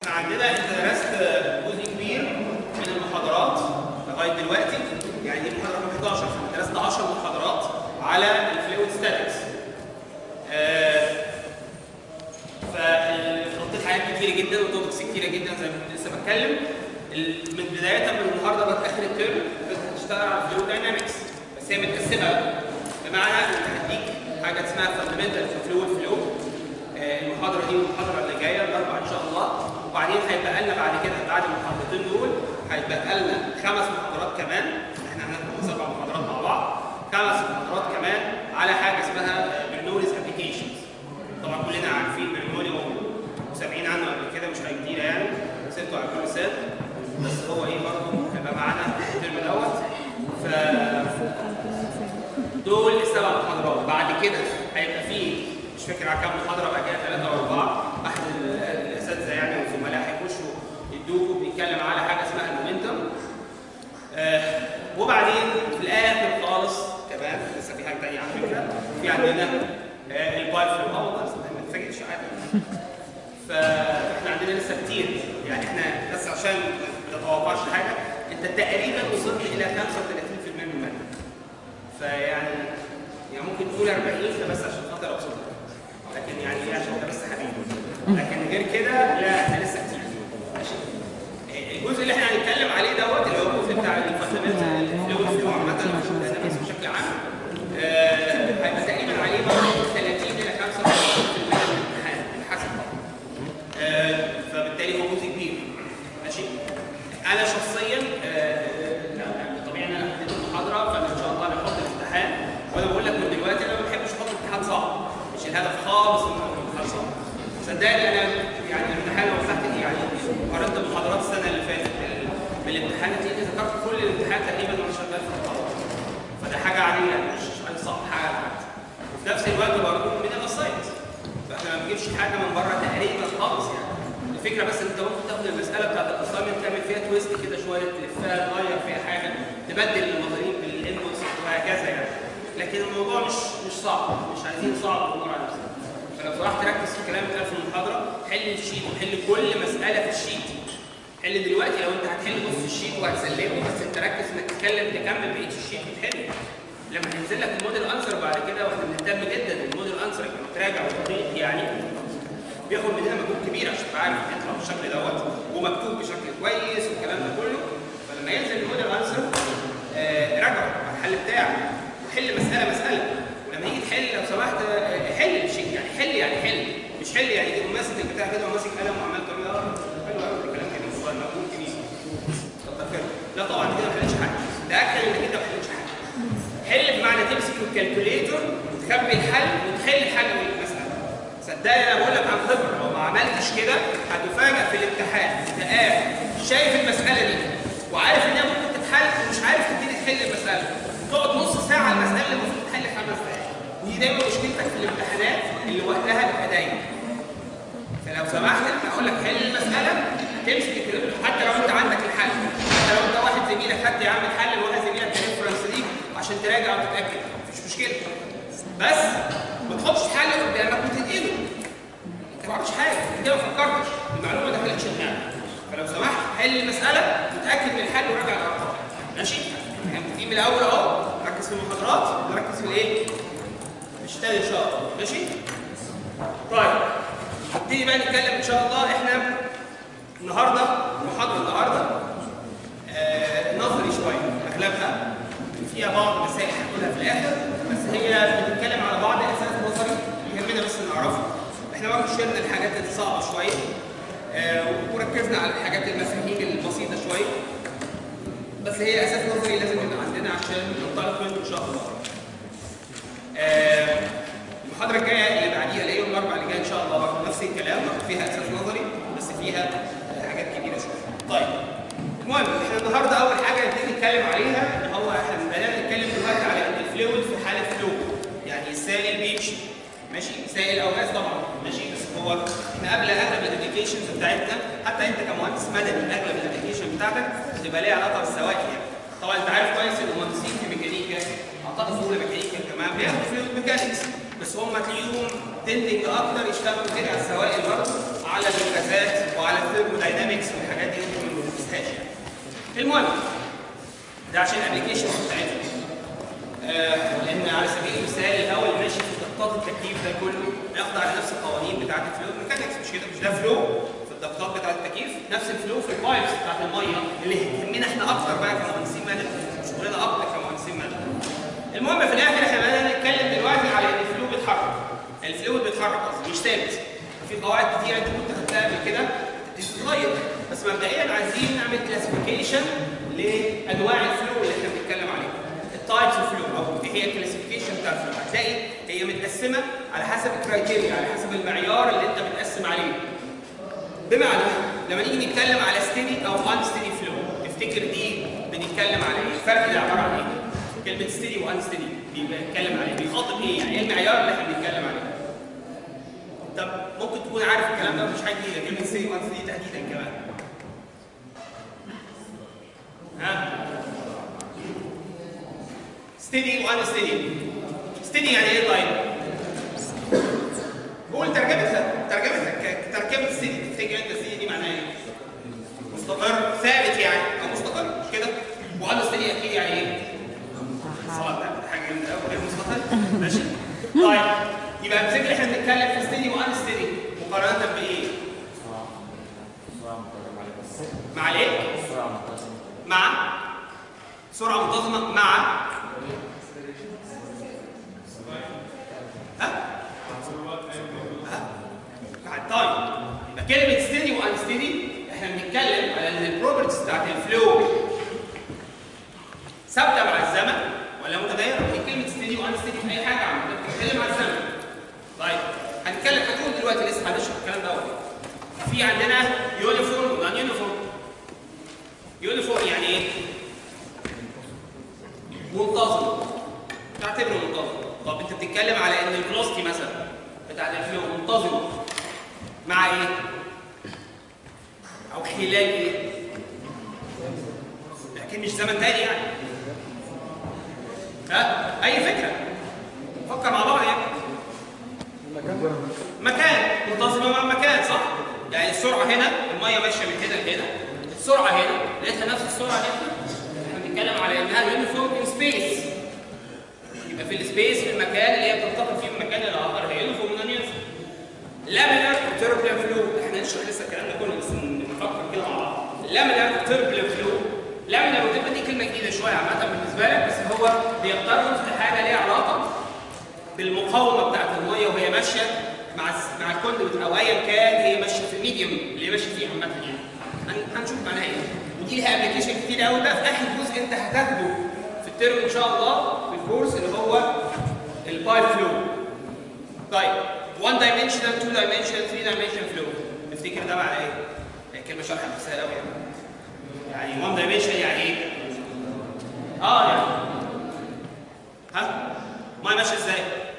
عندنا انت درست جزء كبير من المحاضرات لغايه دلوقتي يعني دي المحاضره رقم 11 فانت درست 10 محاضرات على الفلويد ستاتكس. فغطيت حاجات كتيره جدا وتوبكس كتيره جدا زي ما كنت لسه بتكلم ال- من بدايه من النهارده لغايه اخر الترم انت هتشتغل على الفلويد داينامكس بس هي متقسمه بقى. بمعنى انت هديك حاجه اسمها فاندمنتال فلويد فلو المحاضره دي والمحاضره اللي جايه الاربعاء ان شاء الله وبعدين هيبقى لنا بعد كده بعد المحاضرتين دول هيبقى لنا خمس محاضرات كمان احنا هناخد سبع محاضرات مع بعض خمس محاضرات كمان على حاجه اسمها برنوليز ابلكيشنز طبعا كلنا عارفين برنولي وسامعين عنه قبل كده مش حاجه جديده يعني سبته على كل لسان بس هو ايه برضه هيبقى معانا الترم دوت ف دول السبع محاضرات بعد كده هيبقى فيه مش فاكر على كام محاضره بعد كده ثلاثه او اربعه احد ال- الاساتذه يعني والزملاء هيخشوا يدوكوا بيتكلم على حاجه اسمها المومنتم آه وبعدين في الاخر خالص كمان لسه في حاجه ثانيه على فكره في عندنا آه البايب فلو اه والله ما تفاجئش عادي فاحنا عندنا لسه كتير يعني احنا بس عشان ما تتوقعش حاجه انت تقريبا وصلت الى 35% من المنهج فيعني يعني ممكن تقول 40 ده بس عشان خاطر ابسط لكن يعني ايه عشان ده بس حبيبي لكن غير كده لا احنا لسه كتير ماشي الجزء اللي احنا هنتكلم عليه دوت اللي هو الجزء بتاع الفاندمنتال الفلو فلو عامه الداينامكس بشكل عام آه، هيبقى تقريبا عليه برضه 30 الى 35% من الامتحان على حسب طبعا آه، فبالتالي هو جزء كبير ماشي انا شخصيا آه، لا، يعني طبيعي ان انا حطيت المحاضره فانا ان شاء الله هنحط الامتحان وانا بقول لك من دلوقتي انا ما بحبش احط امتحان صعب مش الهدف خالص ان احط امتحان صعب صدقني انا يعني الامتحان لو فتحت يعني قارنت محاضرات السنه اللي فاتت بالامتحان تيجي ذكرت كل الامتحان تقريبا وانا شغال في المحاضره فده حاجه عاديه مش حاجه صعب حاجه عاديه وفي نفس الوقت برضه من الاساينمنت فاحنا ما بنجيبش حاجه من بره تقريبا خالص يعني الفكره بس انت ممكن تاخد المساله بتاعت الاساينمنت تعمل فيها تويست كده شويه تلفها تغير فيها حاجه تبدل المضاريب بالانبوتس وهكذا يعني لكن الموضوع مش مش صعب مش عايزين صعب الامور على نفسنا فلو سمحت ركز في الكلام اللي اتقال في المحاضره حل الشيت وحل كل مساله في الشيت حل دلوقتي لو انت هتحل نص الشيت وهتسلمه بس انت ركز انك تتكلم تكمل بقيه الشيت وتحل لما هينزل لك الموديل انسر بعد كده واحنا بنهتم جدا بالموديل انسر لما تراجع وتضيف يعني بياخد مننا مجهود كبير عشان تبقى عارف يطلع بالشكل دوت ومكتوب بشكل كويس والكلام ده كله فلما ينزل الموديل انسر آه راجعه على الحل بتاعك وحل مساله مساله ولما يجي تحل لو سمحت آه، حل الشيء يعني حل يعني حل مش حل يعني تقوم ماسك البتاع كده وماسك قلم وعمال تعمل اه حلو قوي الكلام كده صغير مجهود كبير كتر خيرك. لا طبعا كده ما حلتش حاجه تاكد انك انت ما حلتش حاجه حل بمعنى تمسك الكالكوليتر وتخبي الحل وتحل الحل من المساله صدقني انا بقول لك عن خبره لو ما عملتش كده هتفاجئ في الامتحان انت قاعد شايف المساله دي وعارف ان هي ممكن تتحل ومش عارف تبتدي تحل المساله تقعد نص ساعه على المساله اللي المفروض تتحل خمس دقائق ودي دايما مشكلتك في الامتحانات اللي وقتها بيبقى ضيق فلو سمحت انا هقول لك حل المساله تمسك الكالكوليتر حتى لو انت عندك الحل حتى لو انت واحد زميلك حد يعمل حل وواحد زميلك ريفرنس ليك عشان تراجع وتتاكد مفيش مشكله بس ما تحطش حل قدامك وتنقله انت ما عملتش حاجه انت كده ما فكرتش المعلومه ما دخلتش دماغك فلو سمحت حل المساله وتاكد من الحل وراجع الارقام ماشي احنا متفقين من الاول اهو ركز في المحاضرات وركز في الايه في الشتات ان شاء الله ماشي طيب نبتدي بقى نتكلم ان شاء الله احنا النهارده محاضره النهارده آه نظري شويه اغلبها فيها بعض المسائل هنقولها في الاخر بس هي بتتكلم على بعض اساس نظري يهمنا بس نعرفه احنا برضه شلنا الحاجات الصعبه شويه آه وركزنا على الحاجات المفاهيم البسيطه شويه بس هي اساس نظري لازم يبقى عندنا عشان ننطلق منه ان شاء الله آه، المحاضره الجايه اللي بعديها اللي هي يوم الاربعاء اللي جاي ان شاء الله برضه نفس الكلام برضه فيها اساس نظري بس فيها آه، حاجات كبيره شويه. طيب المهم احنا النهارده اول حاجه نبتدي نتكلم عليها اللي هو احنا بدانا نتكلم دلوقتي على ان الفلويد في حاله فلو يعني السائل بيمشي ماشي سائل او غاز طبعا ماشي بس هو احنا قبل اغلب الابلكيشنز بتاعتنا حتى انت كمهندس مدني اغلب الابلكيشن بتاعتك بتبقى ليها علاقه بالسوائل يعني طبعا انت عارف كويس ان المهندسين في ميكانيكا اعتقد في اولى ميكانيكا كمان بياخدوا فلويد ميكانكس بس هم تلاقيهم تندنج اكتر يشتغلوا كده على السوائل برضه على الغازات وعلى الثيرمو المهم ده عشان الابلكيشن بتاعتهم آه لان على سبيل المثال الهواء اللي ماشي في ضغطات التكييف ده كله يخضع لنفس القوانين بتاعت الفلو الميكانكس مش كده مش ده فلو في الضغطات بتاعت التكييف نفس الفلو في البايبس بتاعت الميه اللي يهمنا احنا اكتر بقى كمهندسين مدني شغلنا اكتر كمهندسين مدني المهم في الاخر احنا بدانا نتكلم دلوقتي على ان الفلو بيتحرك الفلويد بيتحرك قصدي مش ثابت في قواعد كتيره انت كنت خدتها قبل كده بتتغير بس مبدئيا عايزين نعمل كلاسيفيكيشن لانواع الفلو اللي احنا بنتكلم عليها التايبس اوف فلو او ايه هي الكلاسيفيكيشن بتاع الفلو هتلاقي هي متقسمه على حسب الكرايتيريا على حسب المعيار اللي انت بتقسم عليه بمعنى لما نيجي نتكلم على ستيدي او ان ستيدي فلو تفتكر دي بنتكلم على ايه الفرق ده عباره عن ايه كلمه ستيدي وان ستيدي بيتكلم عليه بيخاطب ايه يعني ايه المعيار اللي احنا بنتكلم عليه طب ممكن تكون عارف الكلام ده مش حاجه جديده كلمه ستيدي وان ستيدي تحديدا كمان ها ستيدي وان ستيدي ستيدي يعني ايه طيب قول ترجمتها ترجمتها ترجمه ستيدي تفتكر انت ستيدي دي معناها ايه مستقر ثابت يعني او مستقر مش كده وان ستيدي اكيد يعني ايه صلاة ده حاجه جامده قوي غير مستقر ماشي طيب يبقى بذكر احنا بنتكلم في ستيدي وان ستيدي مقارنه بايه مع الايه مع سرعه منتظمه مع ها مع التايم يبقى كلمه ستيدي وان ستيدي احنا بنتكلم على ان البروبرتيز بتاعت الفلو ثابته مع الزمن ولا متغيره هي كلمه ستيدي وان ستيدي في اي حاجه عامه بتتكلم عن الزمن طيب هنتكلم هنقول دلوقتي لسه هنشرح الكلام ده في عندنا يونيفورم ونون يونيفورم يونيفورم يعني ايه منتظم تعتبره منتظم طب انت بتتكلم على ان الفلوسيتي مثلا بتاع الفلو منتظم مع ايه او خلال ايه لكن مش زمن تاني يعني ها اي فكره فكر مع بعض يعني مكان منتظمه مع مكان صح يعني السرعه هنا الميه ماشيه من هنا لهنا السرعه هنا لقيتها نفس السرعه هنا احنا بنتكلم على انها يونيفورم ان سبيس يبقى في السبيس في المكان اللي هي بتنتقل فيه من مكان لاخر هي يونيفورم نون يونيفورم لامينار تربلين فلو احنا هنشرح لسه الكلام ده كله بس نفكر كده مع بعض لامينار تربلين فلو لامينار وتبقى دي كلمه جديده شويه عامه بالنسبه لك بس هو بيقترن في حاجه ليها علاقه بالمقاومه بتاعت الميه وهي ماشيه مع مع الكوندويت او ايا كان هي ماشيه في الميديوم اللي هي ماشيه فيه عامه يعني هنشوف معناها ايه ودي ليها ابلكيشن كتير قوي بقى في اخر جزء انت هتاخده في الترم ان شاء الله في الكورس اللي هو البايب فلو طيب 1 dimensional 2 dimensional 3 dimensional flow تفتكر ده معناه ايه؟ هي كلمه شرح نفسها قوي يعني يعني 1 dimensional يعني ايه؟ اه يعني ها؟ ما ماشيه ازاي؟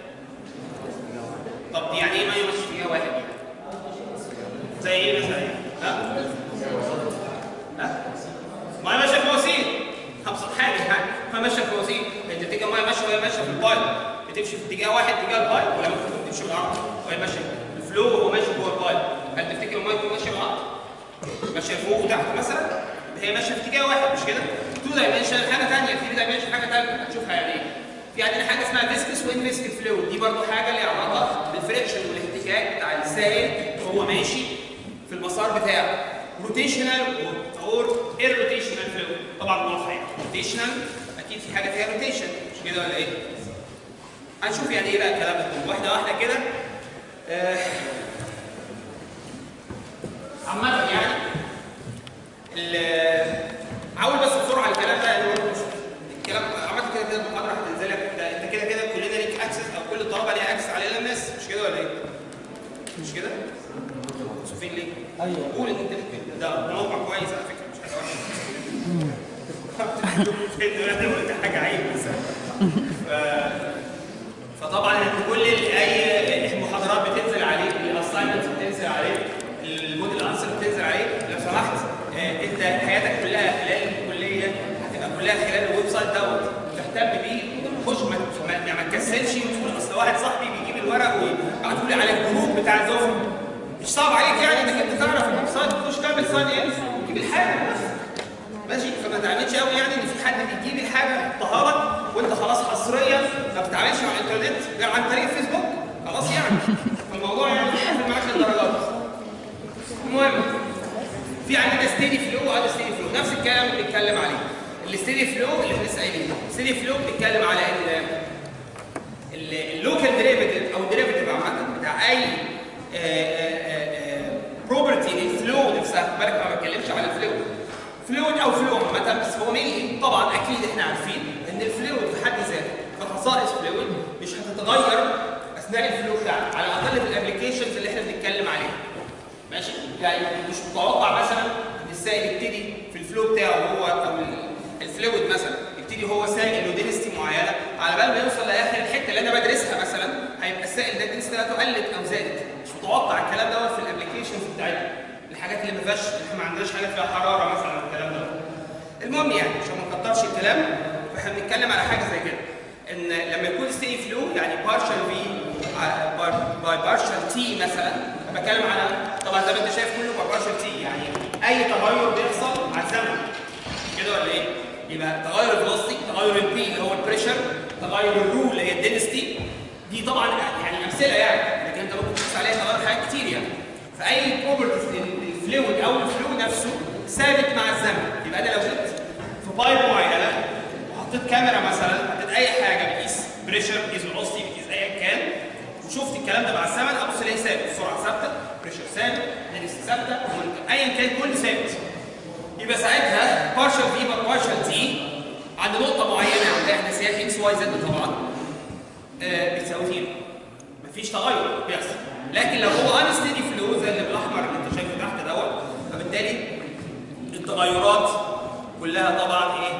طب يعني ايه ما يمشي فيها واحد يعني؟ زي ايه مثلا يعني؟ ها؟ ها؟ ما ماشيه في وسيط ابسط حاجه يعني ما ماشيه في وسيط انت تيجي ما ماشيه وهي ماشيه في البايب بتمشي في اتجاه واحد اتجاه البايب ولا ممكن تمشي بالعرض وهي ماشيه الفلو وهو ماشي جوه البايب هل تفتكر المايه تكون ماشيه بالعرض؟ ماشيه فوق وتحت مثلا هي ماشيه في اتجاه واحد مش كده؟ 2 دايمنشن حاجه ثانيه 3 دايمنشن حاجه ثالثه هتشوفها يعني ايه؟ في عندنا حاجه اسمها فيسكس وانفيسكس فلويد دي برضو حاجه ليها علاقه بالفريكشن والاحتكاك بتاع السائل وهو ماشي في المسار بتاعه روتيشنال اور ايروتيشنال فلويد طبعا واضحه يعني روتيشنال اكيد في حاجه فيها روتيشن مش كده ولا ايه؟ هنشوف يعني ايه بقى الكلام ده واحده واحده كده آه عامة يعني عاول بس بسرعه الكلام ده يعني الكلام عملت كده كده المحاضره هتنزل لك انت كده كده كلنا ليك اكسس او كل الطلبه ليها اكسس على ال ام اس مش كده ولا ايه؟ مش كده؟ مكسوفين ليه؟ ايوه قول ان انت ده موقع كويس على فكره مش حاجه وحشه دلوقتي قلت حاجه عيب بس ف- فطبعا كل ال- اي المحاضرات بتنزل عليه الاساينمنتس بتنزل عليه الموديل انسر بتنزل عليه لو سمحت آه، انت حياتك كلها خلال الكليه هتبقى كلها خلال الويب سايت دوت تهتم بيه خش ما ما- ما تكسلش وتقول اصل واحد صاحبي بيجيب الورق ويبعته لي على الجروب بتاع الدفعه مش صعب عليك يعني انك انت تعرف الويب سايت تخش تعمل ساين ان وتجيب الحاجه بس ماشي فما تعملش قوي يعني ان في حد بيجيب الحاجه يحطها لك وانت خلاص حصريا ما بتتعاملش مع الانترنت غير عن طريق فيسبوك خلاص يعني فالموضوع يعني بيقفل معاك الدرجات المهم في عندنا ستيدي فلو وهذا ستيدي فلو نفس الكلام اللي بنتكلم عليه الستيدي فلو اللي احنا لسه قايلينه الستيدي فلو بنتكلم على ان اللوكال ديريفيتيف او الديريفيتيف عامه بتاع اي بروبرتي للفلو نفسها بالك ما بتكلمش على الفلو فلويد او فلو عامه بس هو مين طبعا اكيد احنا عارفين ان الفلويد في حد ذاته كخصائص فلويد مش هتتغير اثناء الفلو بتاعنا على الاقل في الابلكيشنز اللي احنا بنتكلم عليها ماشي يعني مش متوقع مثلا ان السائل يبتدي في الفلو بتاعه هو او الفلويد مثلا يبتدي هو سائل له دينستي معينه على بال ما يوصل لاخر الحته اللي انا بدرسها مثلا هيبقى السائل ده الدينستي بتاعته قلت او زادت مش متوقع الكلام دوت في الابلكيشنز بتاعتنا الحاجات اللي ما فيهاش احنا ما عندناش حاجه فيها حراره مثلا والكلام ده المهم يعني عشان ما نكترش الكلام فاحنا بنتكلم على حاجه زي كده ان لما يكون ستيدي فلو يعني بارشال في باي بارشال تي مثلا انا بتكلم على طبعا زي ما انت شايف كله باي بارشال تي يعني اي تغير بيحصل مع الزمن كده ولا ايه؟ يبقى تغير الفلوسيتي تغير البي اللي هو البريشر تغير الرو اللي هي الدنستي دي طبعا يعني امثله يعني لكن انت ممكن تقيس عليها تغير حاجات كتير يعني فاي بروبرتيز للفلويد او الفلو نفسه ثابت مع الزمن يبقى انا لو جبت في بايب معينه وحطيت كاميرا مثلا حطيت اي حاجه بتقيس بريشر بتقيس فيلوسيتي بتقيس ايا كان وشفت الكلام ده مع الزمن ابص الاقيه ثابت السرعه ثابته بريشر ثابت دنسيتي ثابته ايا كان كل ثابت يبقى ساعتها بارشال في بارشال تي عند نقطه معينه عندها احداثيات اكس واي زد طبعا آه بتساوي زيرو مفيش تغير بيحصل لكن لو هو ان ستيدي فلو زي اللي بالاحمر اللي انت شايفه تحت دوت فبالتالي التغيرات كلها طبعا ايه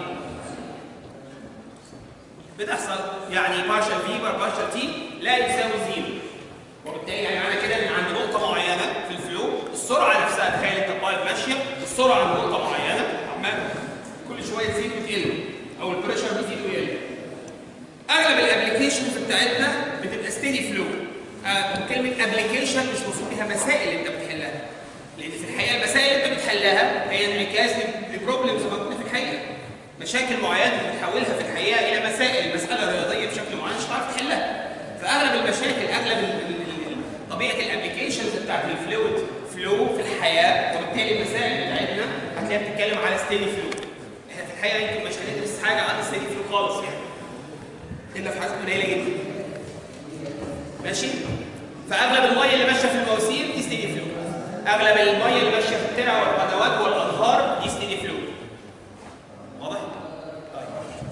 بتحصل يعني بارشال في بار بارشال تي لا يساوي زيرو وبالتالي يعني معنى كده ان عند نقطه معينه في الفلو السرعه نفسها تخيل انت بايب ماشيه السرعه عند نقطه معينه عمال كل شويه تزيد وتقل او البريشر بيزيد ويقل اغلب الابلكيشنز بتاعتنا بتبقى ستيدي فلو آه كلمه ابلكيشن مش مقصود بيها مسائل انت بتحلها لان في الحقيقه المسائل اللي انت بتحلها هي انعكاس لبروبلمز موجوده في الحقيقه مشاكل معينه بتحولها في الحقيقه الى مسائل مساله رياضيه بشكل معين مش هتعرف تحلها فاغلب المشاكل اغلب طبيعه الابلكيشنز بتاعت الفلويد فلو في الحياه وبالتالي المسائل بتاعتنا هتلاقيها بتتكلم على ستيدي فلو احنا في الحقيقه يمكن مش هندرس حاجه عن ستيدي فلو خالص يعني الا في حاجات قليله جدا ماشي فاغلب الميه اللي ماشيه في المواسير دي ستيدي فلو اغلب الميه اللي ماشيه في الترع والقنوات والانهار دي ستيدي فلو واضح طيب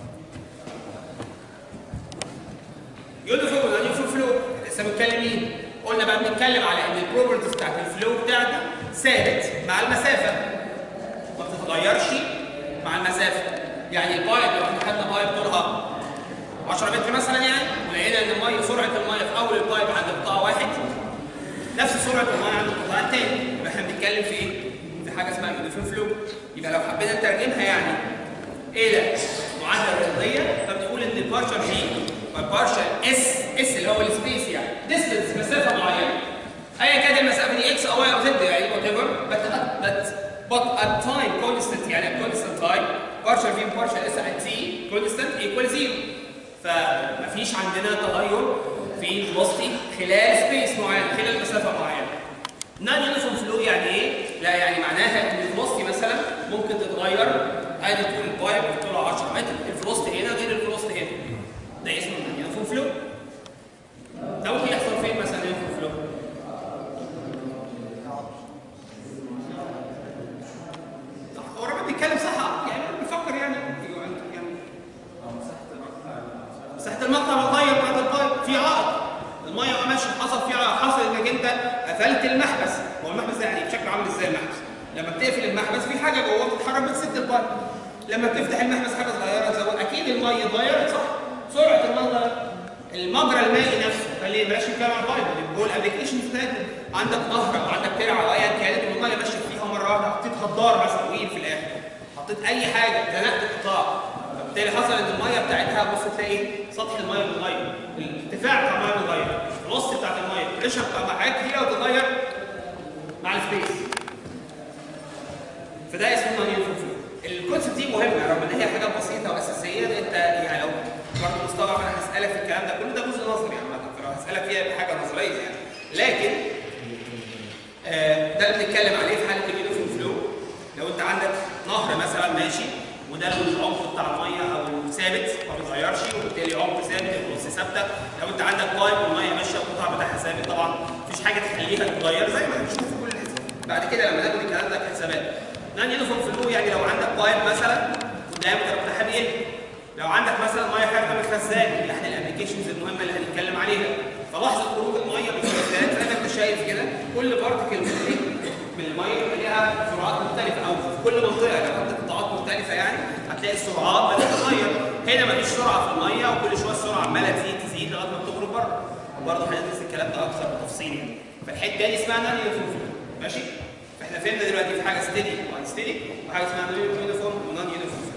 يونيفورم ولا يونيفورم فلو لسه متكلمين قلنا بقى بنتكلم على ان البروبرتيز بتاعت الفلو بتاعنا ثابت مع المسافه ما بتتغيرش مع المسافه يعني البايب لو احنا خدنا بايب طولها 10 متر مثلا يعني ولقينا ان الميه سرعه الميه في اول البايب عند قطاع واحد نفس سرعه الميه عند القطاع الثاني يبقى احنا بنتكلم في ايه؟ في حاجه اسمها اليونيفورم فلو يبقى لو حبينا نترجمها يعني الى معادله رياضيه فبنقول ان البارشل جي والبارشل اس اس اللي هو السبيس يعني ديستنس مسافه معينه ايا كانت المسافه دي اكس او واي او زد يعني وات ايفر but but but at time constant يعني at constant time partial v partial s at t constant equal zero فمفيش عندنا تغير في الفيلوسيتي خلال سبيس معين خلال مسافه معينه نون يونيفورم فلو يعني ايه؟ لا يعني معناها ان الفيلوسيتي مثلا ممكن تتغير عادي تكون البايب طولها 10 متر الفيلوسيتي هنا غير الفيلوسيتي هنا ده اسمه نون يونيفورم فلو ده ممكن يحصل فين مثلا يونيفورم فلو؟ هو الراجل بيتكلم صح يعني بيفكر يعني يعني مساحه المقطع بتغير بتاعت البايب في عائق الميه ماشي حصل في عائق حصل انك انت قفلت المحبس هو المحبس ده يعني بشكل عامل ازاي المحبس لما بتقفل المحبس في حاجه جوه بتتحرك بتسد البايب لما بتفتح المحبس حاجه صغيره تزود اكيد الميه اتغيرت صح سرعه الميه اتغيرت المجرى المائي نفسه خليه بلاش نتكلم عن البايب جوه الابلكيشن بتاعتنا عندك نهر او عندك ترعه او ايا كانت والميه ماشيه فيها مره واحده حطيت هدار مثلا وين في الاخر حطيت اي حاجه زنقت القطاع فبالتالي حصل ان الميه بتاعتها بص تلاقي سطح الميه بيتغير الارتفاع بتاع الميه بيتغير الوسط بتاعت الميه البريشر بتاع حاجات كتيره بتتغير مع السبيس فده اسمه نون يونيفورم فلو الكونسبت دي مهمه رغم ان هي حاجه بسيطه واساسيه انت يعني لو برضه مستوعب انا هسالك في الكلام ده كله ده جزء نظري عامه فلو هسالك فيها حاجه نظريه يعني لكن آه، ده اللي بنتكلم عليه في حاله اليونيفورم فلو لو انت عندك نهر مثلا ماشي وده العمق بتاع الميه او ثابت ما بيتغيرش وبالتالي عمق ثابت القص ثابته لو انت عندك بايب والميه ماشيه القطع بتاعها ثابت طبعا مفيش حاجه تخليها تتغير زي ما بنشوف في كل الحساب بعد كده لما ناخد الكلام ده كحسابات نان يونيفورم فلو يعني لو عندك بايب مثلا والدايمتر بتاعها بيقل لو عندك مثلا ميه خارجه من الخزان دي احد الابلكيشنز المهمه اللي هنتكلم عليها فلحظه خروج الميه من الخزان زي ما انت شايف كده كل بارتكل من الميه بيبقى ليها سرعات مختلفه او في كل منطقه لو عندك قطاعات مختلفه يعني هتلاقي السرعات بدات تتغير هنا مفيش سرعه في الميه وكل شويه السرعه عماله تزيد تزيد لغايه ما بتخرج بره وبرضه هندرس الكلام ده اكثر بتفصيل يعني فالحته دي اسمها نان يونيفورم ماشي فاحنا فهمنا دلوقتي في حاجه ستيدي وان ستيدي وحاجه اسمها يونيفورم ونان يونيفورم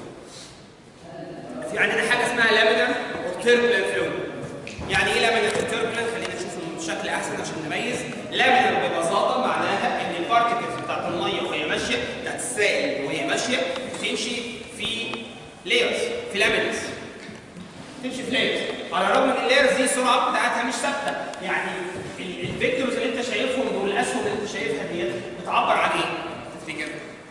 في عندنا حاجه اسمها لامينر وتيربلنت فلو يعني ايه لامينر وتيربلنت خلينا نشوف بشكل احسن عشان نميز لامينر ببساطه معناها ان البارتكلز بتاعت الميه وهي ماشيه بتاعت السائل وهي ماشيه بتمشي في لايرز في لامينرز تمشي في لايرز على الرغم ان اللايرز دي السرعه بتاعتها مش ثابته يعني ال- الفيكتورز اللي انت شايفهم والاسهم اللي انت شايفها ديت بتعبر عن ايه؟ تفتكر؟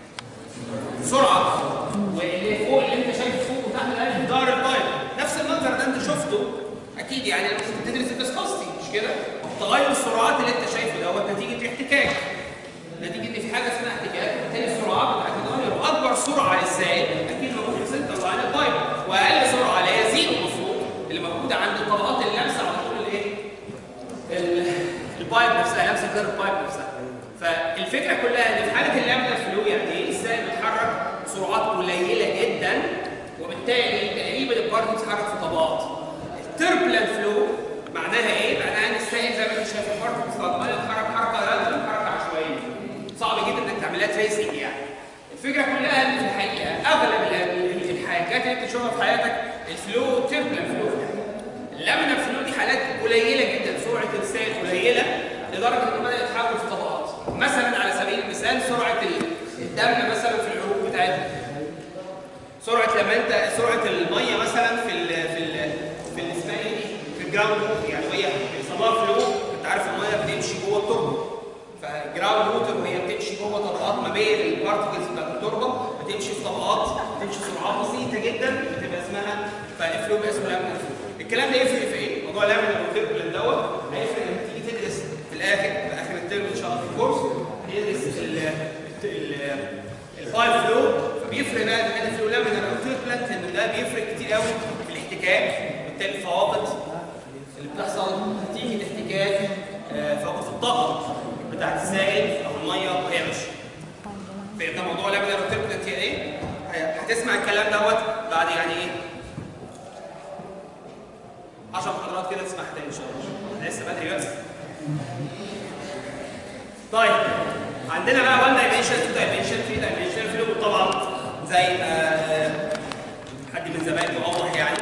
سرعه واللي فوق اللي انت شايفه فوق وتحت الالف دار البايب نفس المنظر ده انت شفته اكيد يعني لما كنت بتدرس الفيسكوستي مش كده؟ تغير السرعات اللي انت شايفه دوت نتيجه احتكاك نتيجه ان في حاجه اسمها احتكاك بالتالي السرعات بتاعت التغير واكبر سرعه للسائل اكيد موجوده في سنتر لاين البايب واقل سرعه اللي هي زيرو المفروض اللي موجوده عند الطبقات اللامسه على طول الايه؟ ال- البايب نفسها لامسه غير البايب نفسها فالفكره كلها ان في حاله اللامدا فلو يعني ايه السائل بيتحرك بسرعات قليله جدا وبالتالي تقريبا البارتكلز بتتحرك في طبقات التربلنت فلو معناها ايه؟ معناها ان السائل زي ما انت شايف البارتكلز عماله تتحرك حركه راندا حركه عشوائيه صعب جدا انك تعملها تريسنج يعني الفكره كلها ان في الحقيقه اغلب ال- ال- الحاجات اللي انت بتشوفها في حياتك الفلو تربلنت فلو اللامينر فلو دي حالات قليله جدا سرعه السائل قليله لدرجه انه بدا يتحول في طبقات مثلا على سبيل المثال سرعه ال- الدم مثلا في العروق بتاعتنا سرعه لما انت سرعه الميه مثلا في ال في ال في ال- اسمها ايه دي؟ في الجراوند ووتر يعني وهي بيسموها فلو انت عارف الميه بتمشي جوه التربه فالجراوند ووتر وهي بتمشي جوه طبقات ما بين البارتكلز بتاعت التربه بتمشي في طبقات بتمشي سرعات بسيطه جدا بتبقى اسمها فالفلو بيبقى اسمه لامينر فلو الكلام ده يفرق في ايه؟ موضوع لامينر وتربلن دوت هيفرق لما تيجي تدرس في الاخر في اخر الترم ان شاء الله في الكورس هندرس ال ال الفايف فلو فبيفرق بقى اذا كان فلو لامينر او تربلنت لان ده بيفرق كتير قوي في الاحتكاك وبالتالي الفواقد اللي بتحصل نتيجه احتكاك آه، فوق في الطاقه بتاعت السائل او الميه وهي ماشيه. فده موضوع لامينر وتربلنت يعني ايه؟ هتسمع الكلام دوت بعد يعني ايه؟ 10 محاضرات كده تسمعها تاني ان شاء الله. لسه بدري بس. طيب عندنا بقى 1 دايمنشن 2 دايمنشن 3 دايمنشن فلو طبعا زي ما آه، حد من زمايلي اوضح يعني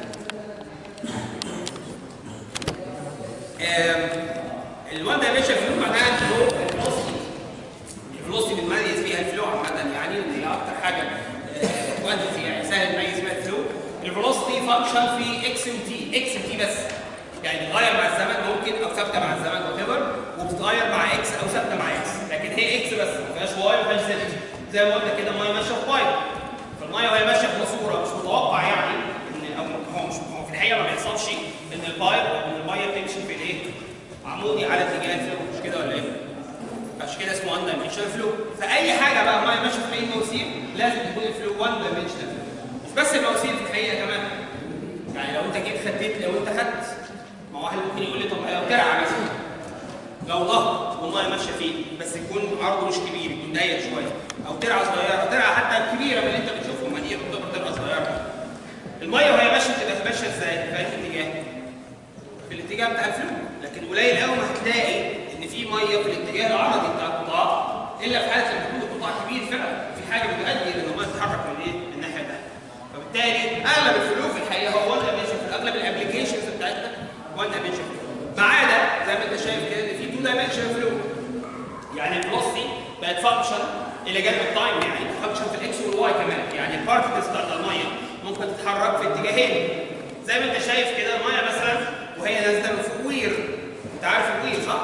ال1 دايمنشن فلو معناها الفلو الفلوسيتي الفلوسيتي بنميز بيها الفلو عامه يعني ان هي اكتر حاجه كوانتيتي يعني سهل نميز بيها الفلو الفلوسيتي فانكشن في اكس وتي اكس وتي بس يعني بتتغير مع الزمن ممكن او ثابته مع الزمن وات ايفر وبتتغير مع اكس او ثابته مع اكس لكن هي اكس بس ما فيهاش واي ما فيهاش زد زي ما قلنا كده الميه ماشيه في بايب فالميه وهي ماشيه في ماسوره مش متوقع يعني ان او هو مش هو في الحقيقه ما بيحصلش ان البايب او ان الميه بتمشي في الايه؟ عمودي على اتجاه الفلو مش كده ولا ايه؟ عشان كده اسمه 1 دايمنشنال فلو فاي حاجه بقى الميه ماشيه في اي مواسير لازم تكون الفلو 1 دايمنشنال مش بس المواسير في الحقيقه كمان يعني لو انت جيت خديت لو انت خدت ما واحد ممكن يقول لي طب لو ترعى مثلا لو نهر والميه ماشيه فيه بس يكون عرضه مش كبير يكون ضيق شويه او ترعه صغيره ترعه حتى كبيره من اللي انت بتشوفهم ما دي تعتبر ترعه صغيره الميه وهي ماشيه بتبقى ماشيه ازاي؟ في اي اتجاه؟ في الاتجاه بتاع الفلو لكن قليل قوي ما هتلاقي ان في ميه في الاتجاه العرضي بتاع القطاع الا في حاله لما يكون القطاع كبير فعلا في حاجه بتؤدي ان الميه تتحرك من ايه؟ من الناحيه الثانيه فبالتالي اغلب الفلو في الحقيقه هو 1 دايمنشن في اغلب الابلكيشنز بتاعتنا 1 دايمنشن فلو ما عدا زي ما انت شايف كده ان في 2 دايمنشن فلو يعني الفلوسيتي بقت فانكشن الى جانب التايم يعني فانكشن في الاكس والواي كمان يعني البارتكلز بتاعت الميه ممكن تتحرك في اتجاهين زي ما انت شايف كده الميه مثلا وهي نازله من فوق وير انت عارف الوير صح؟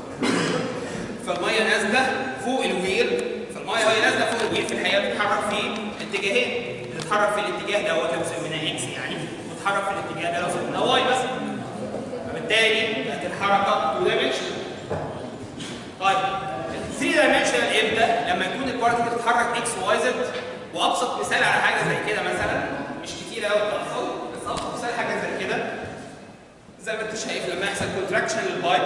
فالميه نازله فوق الوير فالميه وهي نازله فوق الوير في الحقيقه بتتحرك في اتجاهين بتتحرك في الاتجاه دوت لو سميناه اكس يعني وتتحرك في الاتجاه ده لو سميناه واي بس فبالتالي بقت الحركه 2 دايمنشن طيب 3 دايمنشنال امتى؟ لما يكون البارتكل بتتحرك اكس واي زد وابسط مثال على حاجه زي كده مثلا مش كتير قوي بتحصل بس ابسط مثال حاجه زي كده زي ما انت شايف لما يحصل كونتراكشن للبايب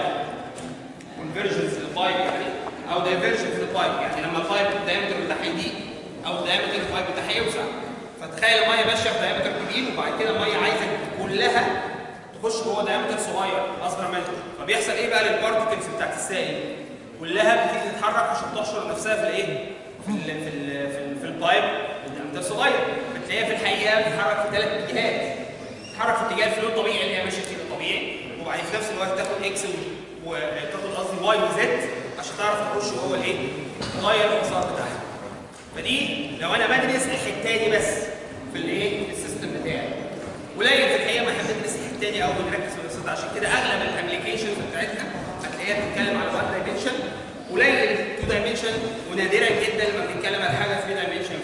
كونفرجنس للبايب يعني او دايفرجن في البايب يعني لما البايب الدايمتر بتاعها يضيق او الدايمتر البايب بتاعها يوسع فتخيل الميه ماشيه في دايمتر كبير وبعد كده الميه عايزه كلها تخش جوه دايمتر صغير اصغر منها فبيحصل ايه بقى للبارتكلز بتاعت السائل كلها بتيجي تتحرك عشان تحشر نفسها في الايه في ال في ال في, ال في البايب الدايمتر صغير بتلاقيها في الحقيقه بتتحرك في ثلاث اتجاهات تتحرك في اتجاه الفلو الطبيعي اللي هي ماشيه فيه الطبيعي وبعدين في نفس الوقت تاخد اكس وتاخد قصدي واي وزد عشان تعرف تخش جوه الايه؟ تغير المسار بتاعها. فدي لو انا بدرس الحته دي بس في الايه؟ في السيستم بتاعي. قليل في الحقيقه ما احنا بندرس الحته دي او بنركز في السيستم عشان كده اغلب الابلكيشنز بتاعتنا هتلاقيها بتتكلم على 1 دايمنشن قليل 2 دايمنشن ونادرا جدا لما بنتكلم على حاجه 3 دايمنشن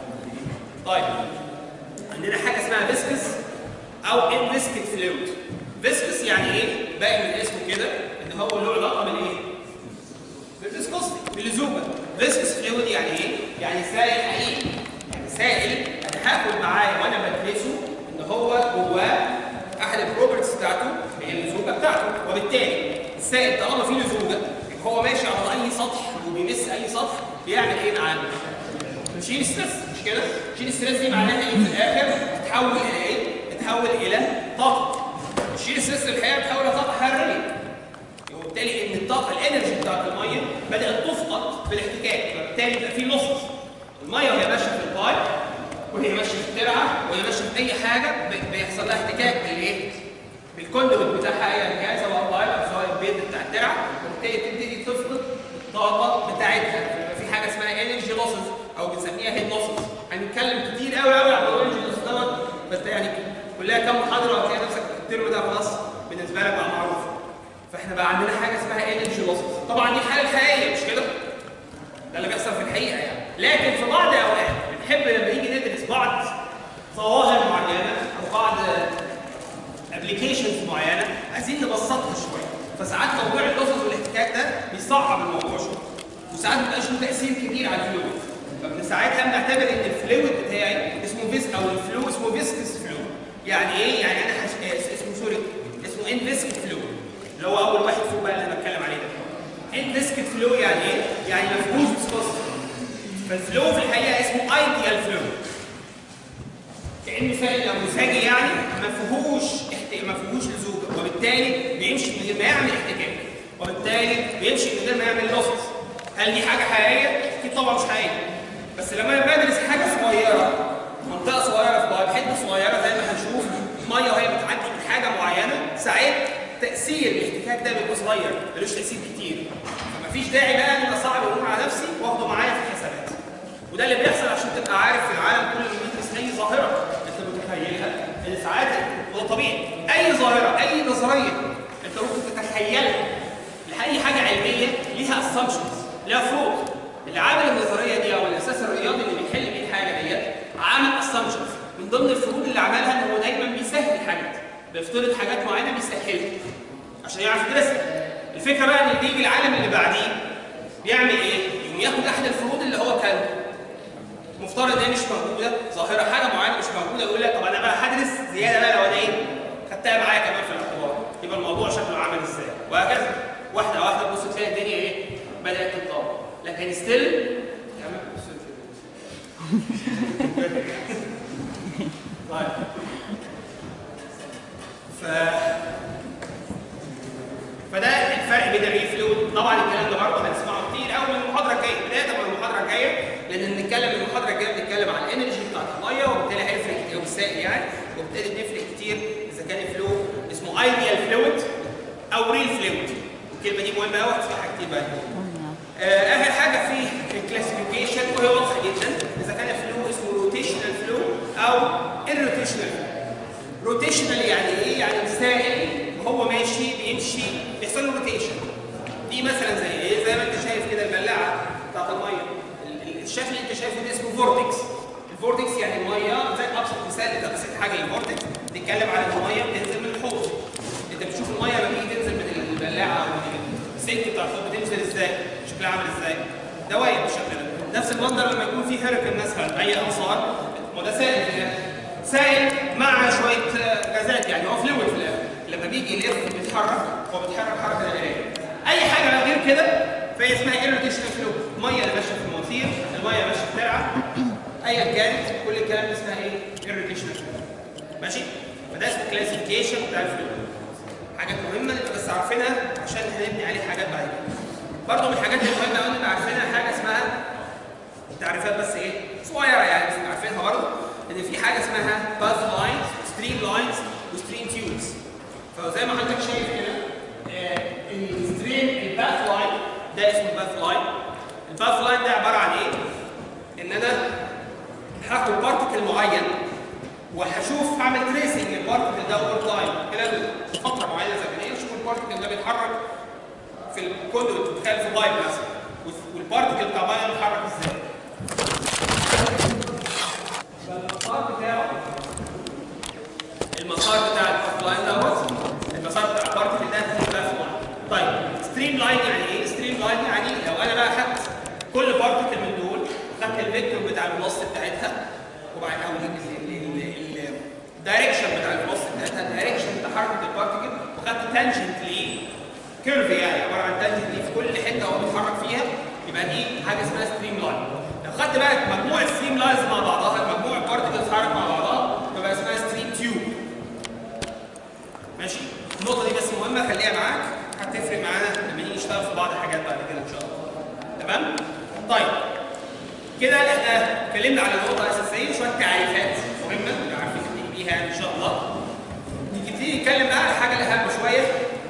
طيب عندنا حاجه اسمها فيسكس او انفيسكت فلويد فيسكس يعني ايه باقي من اسمه كده ان هو له علاقه بالايه بالفيسكوستي باللزوجه فيسكس فلويد يعني ايه يعني سائل حقيقي يعني سائل انا هاخد معاه وانا بدرسه ان هو جواه احد البروبرتيز بتاعته هي اللزوجه بتاعته وبالتالي السائل طالما فيه لزوجه هو ماشي على اي سطح وبيمس اي سطح بيعمل ايه معاه بيشيل ستريس مش كده شيل ستريس دي معناها ايه في الاخر تتحول الى ايه تتحول الى طاقه الشيل ستريس الحقيقه بتتحول الى طاقه حراريه وبالتالي ان الطاقه الانرجي بتاعت الميه بدات تفقد بالاحتكاك فبالتالي يبقى في لص الميه وهي ماشيه في البايب وهي ماشيه في الترعه وهي ماشيه في اي حاجه بيحصل لها احتكاك بالايه بالكوندويت بتاعها ايا كان سواء بايب او سواء البيت بتاع الترعه وبالتالي تبتدي تفقد الطاقه بتاعتها فيبقى في حاجه اسمها انرجي لوسز او بنسميها هيد لوسز هنتكلم كتير قوي قوي عن موضوع الانرجي لوسز دوت بس ده يعني كلها كام محاضره وهتلاقي نفسك الترم ده خلاص بالنسبه لك بقى معروف فاحنا بقى عندنا حاجه اسمها انرجي لوسز طبعا دي حاله حقيقيه مش كده؟ ده اللي بيحصل في الحقيقه يعني لكن في بعض الاوقات بنحب لما نيجي ندرس بعض ظواهر معينه او بعض ابلكيشنز معينه عايزين نبسطها شويه فساعات موضوع اللوسز والاحتكاك ده بيصعب الموضوع شويه وساعات ما بيبقاش له تاثير كبير على الفلويد فمن ساعتها بنعتبر ان الفلويد بتاعي اسمه فيس او الفلو اسمه فيسكس فلويد يعني ايه؟ يعني انا حش... اسمه سوري اسمه انفيسكت فلويد اللي هو اول واحد فوق بقى اللي انا بتكلم عليه ده انفيسكت فلو يعني ايه؟ يعني ما فيهوش فيسكوستي فالفلو في الحقيقه اسمه ايديال فلو كانه سائل نموذجي يعني ما فيهوش احت... ما فيهوش لزوجه وبالتالي بيمشي من غير ما يعمل احتكاك وبالتالي بيمشي من غير ما يعمل لوسز هل دي حاجه حقيقيه؟ اكيد طبعا مش حقيقيه بس لما انا بدرس حاجه صغيره منطقه صغيره في بايب حته صغيره زي ما هنشوف ميه وهي بتعدي من حاجه معينه ساعات تاثير الاحتكاك ده بيبقى صغير ملوش تاثير كتير فمفيش داعي بقى ان انا اصعب الامور على نفسي واخده معايا في الحسابات وده اللي بيحصل عشان تبقى عارف في العالم كله لما بتدرس اي ظاهره انت متخيلها ان ساعات وده طبيعي اي ظاهره اي نظريه انت ممكن تتخيلها لاي حاجه علميه ليها اسامبشنز ليها فروض اللي عامل النظريه دي او الاساس الرياضي اللي بيحل بيه الحاجه ديت عامل اسامبشنز من ضمن الفروض اللي عملها ان هو دايما بيسهل الحاجات بيفترض حاجات معينه بيسهلها عشان يعرف يدرسها الفكره بقى ان بيجي العالم اللي بعديه بيعمل ايه؟ يقوم ياخد احد الفروض اللي هو كان مفترض ان هي مش موجوده ظاهره حاجه معينه مش موجوده يقول لك طب انا بقى هدرس زياده بقى لو انا ايه؟ خدتها معايا كمان في الاعتبار يبقى الموضوع شكله عامل ازاي؟ وهكذا واحده واحده تبص تلاقي الدنيا ايه؟ بدات تتطور لكن ستيل طيب ف فده الفرق بين الري فلويد طبعا الكلام ده برضه هنسمعه كتير قوي من المحاضره الجايه بدايه من المحاضره الجايه لان بنتكلم من المحاضره الجايه بنتكلم عن الانرجي بتاعت الميه وبالتالي هيفرق كتير السائل يعني وبالتالي بنفرق كتير اذا كان الفلو اسمه ايديال فلويد او ريل فلويد الكلمه دي مهمه قوي هتسمعها كتير بعد آه اخر حاجه في الكلاسيفيكيشن كلاسيفيكيشن وهي واضحه جدا اذا كان فلو اسمه روتيشنال فلو او الروتيشنال روتيشنال يعني ايه؟ يعني السائل وهو ماشي بيمشي بيحصل له روتيشن دي مثلا زي ايه؟ زي ما انت شايف كده البلاعه بتاعت الميه ال- ال- الشكل اللي انت شايفه ده اسمه فورتكس الفورتكس يعني الميه زي ابسط مثال ده بسيط حاجه الفورتكس بتتكلم على الميه بتنزل من الحوض انت بتشوف الميه لما تيجي تنزل من البلاعه او من السلك بتاع الحوض بتنزل ازاي؟ شكلها عامل ازاي؟ دواير بالشكل ده نفس المنظر لما يكون في هيركن مثلا اي امصار ما ده سائل في الاخر سائل مع شويه آه، غازات يعني هو فلويد في الاخر لما بيجي يلف بيتحرك هو بيتحرك حركه دائريه اي حاجه غير كده فهي اسمها ايروديشنال فلو الميه اللي ماشيه في المواسير الميه ماشيه في الترعه ايا كانت كل الكلام ده اسمها ايه؟ ايروديشنال فلو ماشي؟ فده اسمه كلاسيفيكيشن بتاع الفلو حاجات مهمه نبقى بس عارفينها عشان هنبني عليه حاجات بعد كده برضه من الحاجات المهمه قوي نبقى عارفينها حاجه اسمها تعريفات بس ايه صغيره يعني بس نبقى عارفينها برضه ان في حاجه اسمها باث لاينز ستريم لاينز وستريم تيوبس فزي ما حضرتك شايف كده آه، الستريم الباث لاين ده اسمه باث لاين الباث لاين ده عباره عن ايه؟ ان انا هاخد بارتكل معين وهشوف هعمل تريسنج للبارتكل ده اوفر تايم خلال فتره معينه زمنيه اشوف البارتكل ده بيتحرك في الكوندويت بتخيل في بايب مثلا والبارتكل بتاع بايب بيتحرك ازاي؟ فالمسار بتاعه المسار بتاع الباث لاين دوت المسار بتاع البارتكل ده اسمه باث لاين طيب ستريم لاين يعني ايه؟ ستريم لاين يعني لو انا بقى خدت كل بارتكل من دول خدت الفيكتور بتاع الوصل بتاعتها وبعد او الدايركشن بتاع الوصل بتاعتها الدايركشن بتاع حركه البارتكل وخدت تانجنت ليه كيرف يعني عباره عن تانجنت ليه في كل حته هو بيتحرك فيها يبقى دي حاجه اسمها ستريم لاين لو خدت بقى مجموعه ستريم لاينز مع بعضها مجموعه بارتكلز تتحرك مع بعضها تبقى اسمها ستريم تيوب ماشي النقطه دي بس مهمه خليها معاك هتفرق معانا لما نيجي نشتغل في بعض الحاجات بعد كده ان شاء الله تمام طيب كده احنا اتكلمنا على نقطه اساسيه شويه تعريفات مهمه نبقى عارفين نبتدي بيها يعني ان شاء الله نبتدي نتكلم بقى على الحاجه الاهم شويه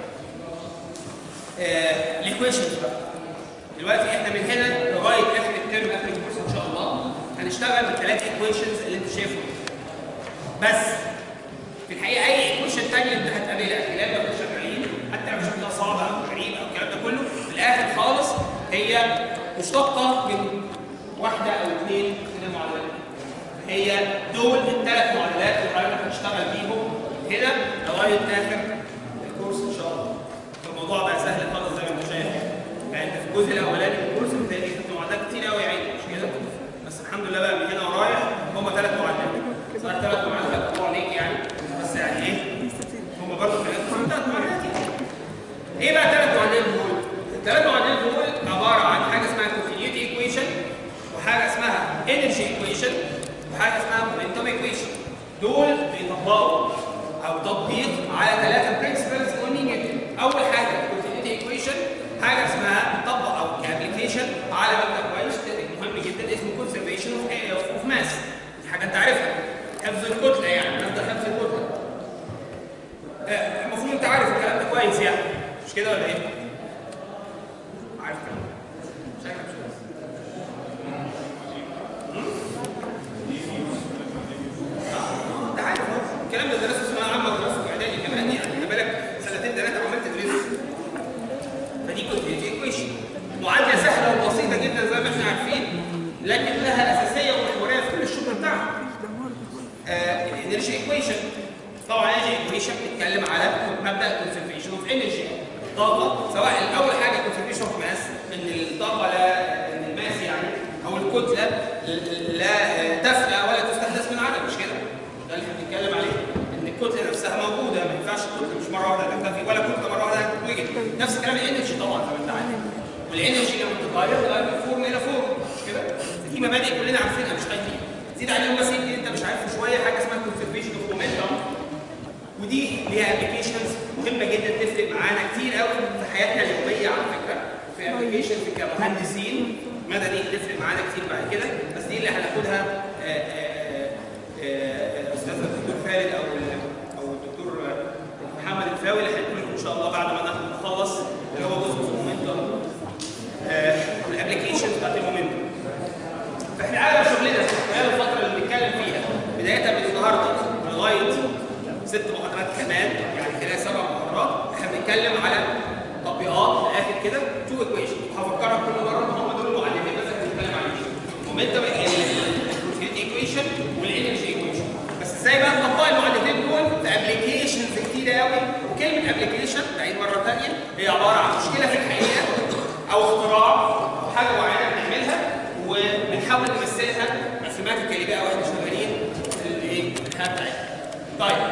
الايكويشنز بقى دلوقتي احنا من هنا لغايه اخر الترم اخر الكورس ان شاء الله هنشتغل بالثلاث ايكويشنز اللي انت شايفهم بس في الحقيقه اي ايكويشن ثانيه انت هتقابلها خلال ما احنا شغالين حتى لو شكلها صعب او غريب او الكلام ده كله في الاخر خالص هي مشتقه من واحده او اثنين من المعادلات هي دول الثلاث معادلات اللي حضرتك هتشتغل بيهم هنا لغايه اخر الكورس ان شاء الله الموضوع بقى سهل خالص زي ما انت شايف يعني انت في الجزء الاولاني من الكورس بتلاقي خدت معادلات كتير قوي يا عيني مش كده بس الحمد لله بقى من هنا ورايح هم ثلاث معادلات صح ثلاث معادلات الله عليك يعني بس يعني ايه هم برضه ثلاث ثلاث معادلات يعني ايه بقى ثلاث معادلات دول؟ الثلاث معادلات دول عباره عن حاجه اسمها continuity equation وحاجه اسمها energy equation وحاجه اسمها momentum equation دول بيطبقوا او تطبيق على ثلاثه برنسبلز مهمين جدا اول حاجه continuity equation حاجه اسمها تطبق او كابليكيشن على مبدا كويس مهم جدا اسمه conservation of, of mass دي حاجه انت عارفها حفظ الكتله يعني مبدا حفظ الكتله آه، المفروض انت عارف الكلام ده كويس يعني مش كده ولا ايه؟ عارف كده شكلك مش كويس آه، انت عارف اهو الكلام ده درسه في ثانويه عامه ودرسه في اعدادي كمان يعني انت بالك سنتين ثلاثه عمال تدرسه فدي كنت ايكويشن معادله سهله وبسيطه جدا زي ما احنا عارفين لكن لها اساسيه ومحوريه في كل الشغل بتاعها الانرجي ايكويشن طبعا الانرجي ايكويشن بتتكلم على مبدا كونسرفيشن اوف انرجي طاقه سواء اول حاجه كونسرفيشن اوف ماس ان الطاقه لا ان الماس يعني او الكتله لا تفنى ولا تستحدث من عدم مش كده ده اللي احنا بنتكلم عليه ان الكتله نفسها موجوده ما ينفعش الكتله مش مره واحده تختفي ولا كتله مره واحده تتوجد نفس الكلام الانرجي طبعا زي ما انت عارف والانرجي لما بتتغير بتتغير من فورم الى فورم مش كده في مبادئ كلنا عارفينها مش خايفين زيد عليهم بس يمكن انت مش عارف شويه حاجه اسمها كونسرفيشن اوف مومنتم ودي ليها ابلكيشنز مهمه جدا تفرق معانا كتير قوي في حياتنا اليوميه على فكره في ابلكيشن في كمهندسين مدني تفرق معانا كتير بعد كده بس دي اللي هناخدها آه، آه، آه، استاذ الدكتور خالد او او الدكتور محمد الفاوي اللي هيقول لكم ان شاء الله بعد ما ناخد نخلص اللي هو جزء في المومنتم والابلكيشنز بتاعت المومنتم بدايه من النهارده لغايه ست محاضرات كمان يعني خلال سبع محاضرات احنا بنتكلم على تطبيقات في الاخر كده تو ايكويشن وهفكرك كل مره ان هم دول المعلمين بس احنا بنتكلم عليهم مومنتم ايكويشن والانرجي ايكويشن بس ازاي بقى نطبق المعادلتين دول في ابلكيشنز كتير قوي وكلمه ابلكيشن بعيد مره ثانيه هي عباره عن مشكله في الحقيقه او اختراع او حاجه معينه بنعملها وبنحاول نمثلها ماثيماتيكالي بقى واحنا شغالين في الايه الحياه بتاعتنا. طيب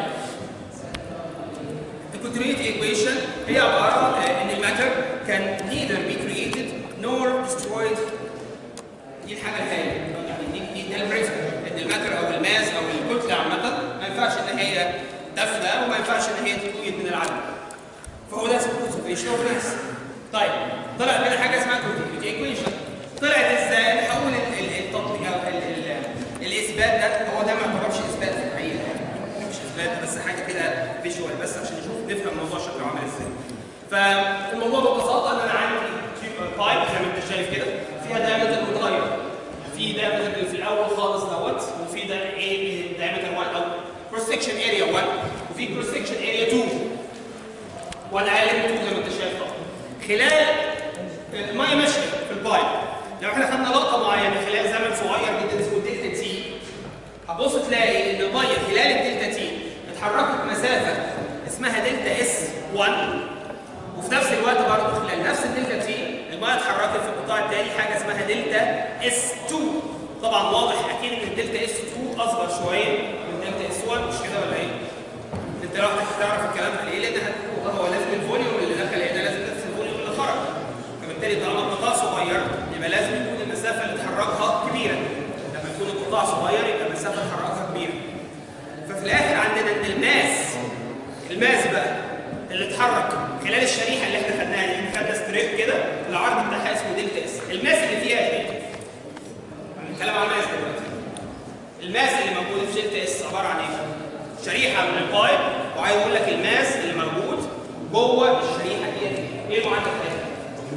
The continuity equation هي عباره آه، ان الماتر can neither be created nor destroyed دي الحاجه الهائله يعني دي دي ده البرنسبل ان الماتر او الماس او الكتله عامه ما ينفعش ان هي تفنى وما ينفعش ان هي تتوجد من العدم فهو ده اسمه conservation of mass طيب طلع لنا حاجه اسمها continuity equation طلعت ازاي نحول ال- ال- التطبيق او ال- ال- الاثبات ده هو ده ما يعتبرش اثبات في الحقيقه يعني مش اثبات ده بس حاجه كده فيجوال بس عشان نشوف نفهم الموضوع شكله عامل ازاي فالموضوع ببساطه ان انا عندي بايب زي ما انت شايف كده فيها دايمتر متغير في دايمتر اللي في الاول خالص دوت وفي ده ايه دايمتر 1 او كروس سكشن اريا 1 وفي كروس سكشن اريا 2 وانا اقل من 2 زي ما انت شايف طبعا خلال الميه ماشيه في البايب لو احنا خدنا لقطه معينه خلال زمن صغير جدا اسمه دلتا تي هتبص تلاقي ان الميه خلال الدلتا تي اتحركت مسافه اسمها دلتا اس 1 وفي نفس الوقت برضه خلال نفس الدلتا تي الميه اتحركت في القطاع الثاني حاجه اسمها دلتا اس 2 طبعا واضح اكيد ان الدلتا اس 2 اصغر شويه من دلتا اس 1 مش كده ولا ايه؟ انت لو هتعرف الكلام ده ليه؟ لان هت- هو لازم الفوليوم اللي دخل هنا لازم نفس الفوليوم اللي خرج فبالتالي طالما القطاع صغير يبقى لازم يكون المسافه اللي اتحركها كبيره لما يكون القطاع صغير يبقى المسافه اللي اتحركها كبيره ففي الاخر عندنا ان الماس الماس بقى اللي اتحرك خلال الشريحه اللي احنا خدناها دي احنا خدنا ستريب كده العرض بتاعها اسمه دلتا اس الماس اللي فيها دي هنتكلم عن الماس دلوقتي الماس اللي موجود في دلتا اس عباره عن ايه؟ شريحه من البايب وعايز اقول لك الماس اللي موجود جوه الشريحه دي ايه المعادله بتاعتها؟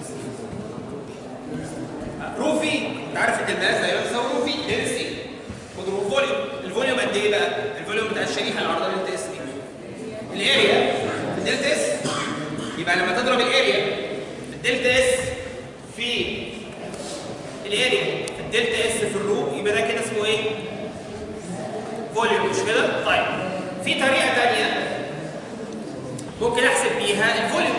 روفي انت عارف ان الماس دايما بيساوي روفي دنسي خد فوليوم الفوليوم قد ايه بقى؟ الفوليوم بتاع الشريحه اللي عرضها دلتا اس دي الاريا في الدلتا اس يبقى لما تضرب الاريا في الدلتا اس في الاريا في الدلتا اس في الرو يبقى ده كده اسمه ايه؟ فوليوم مش كده؟ طيب في طريقه ثانيه ممكن احسب بيها الفوليوم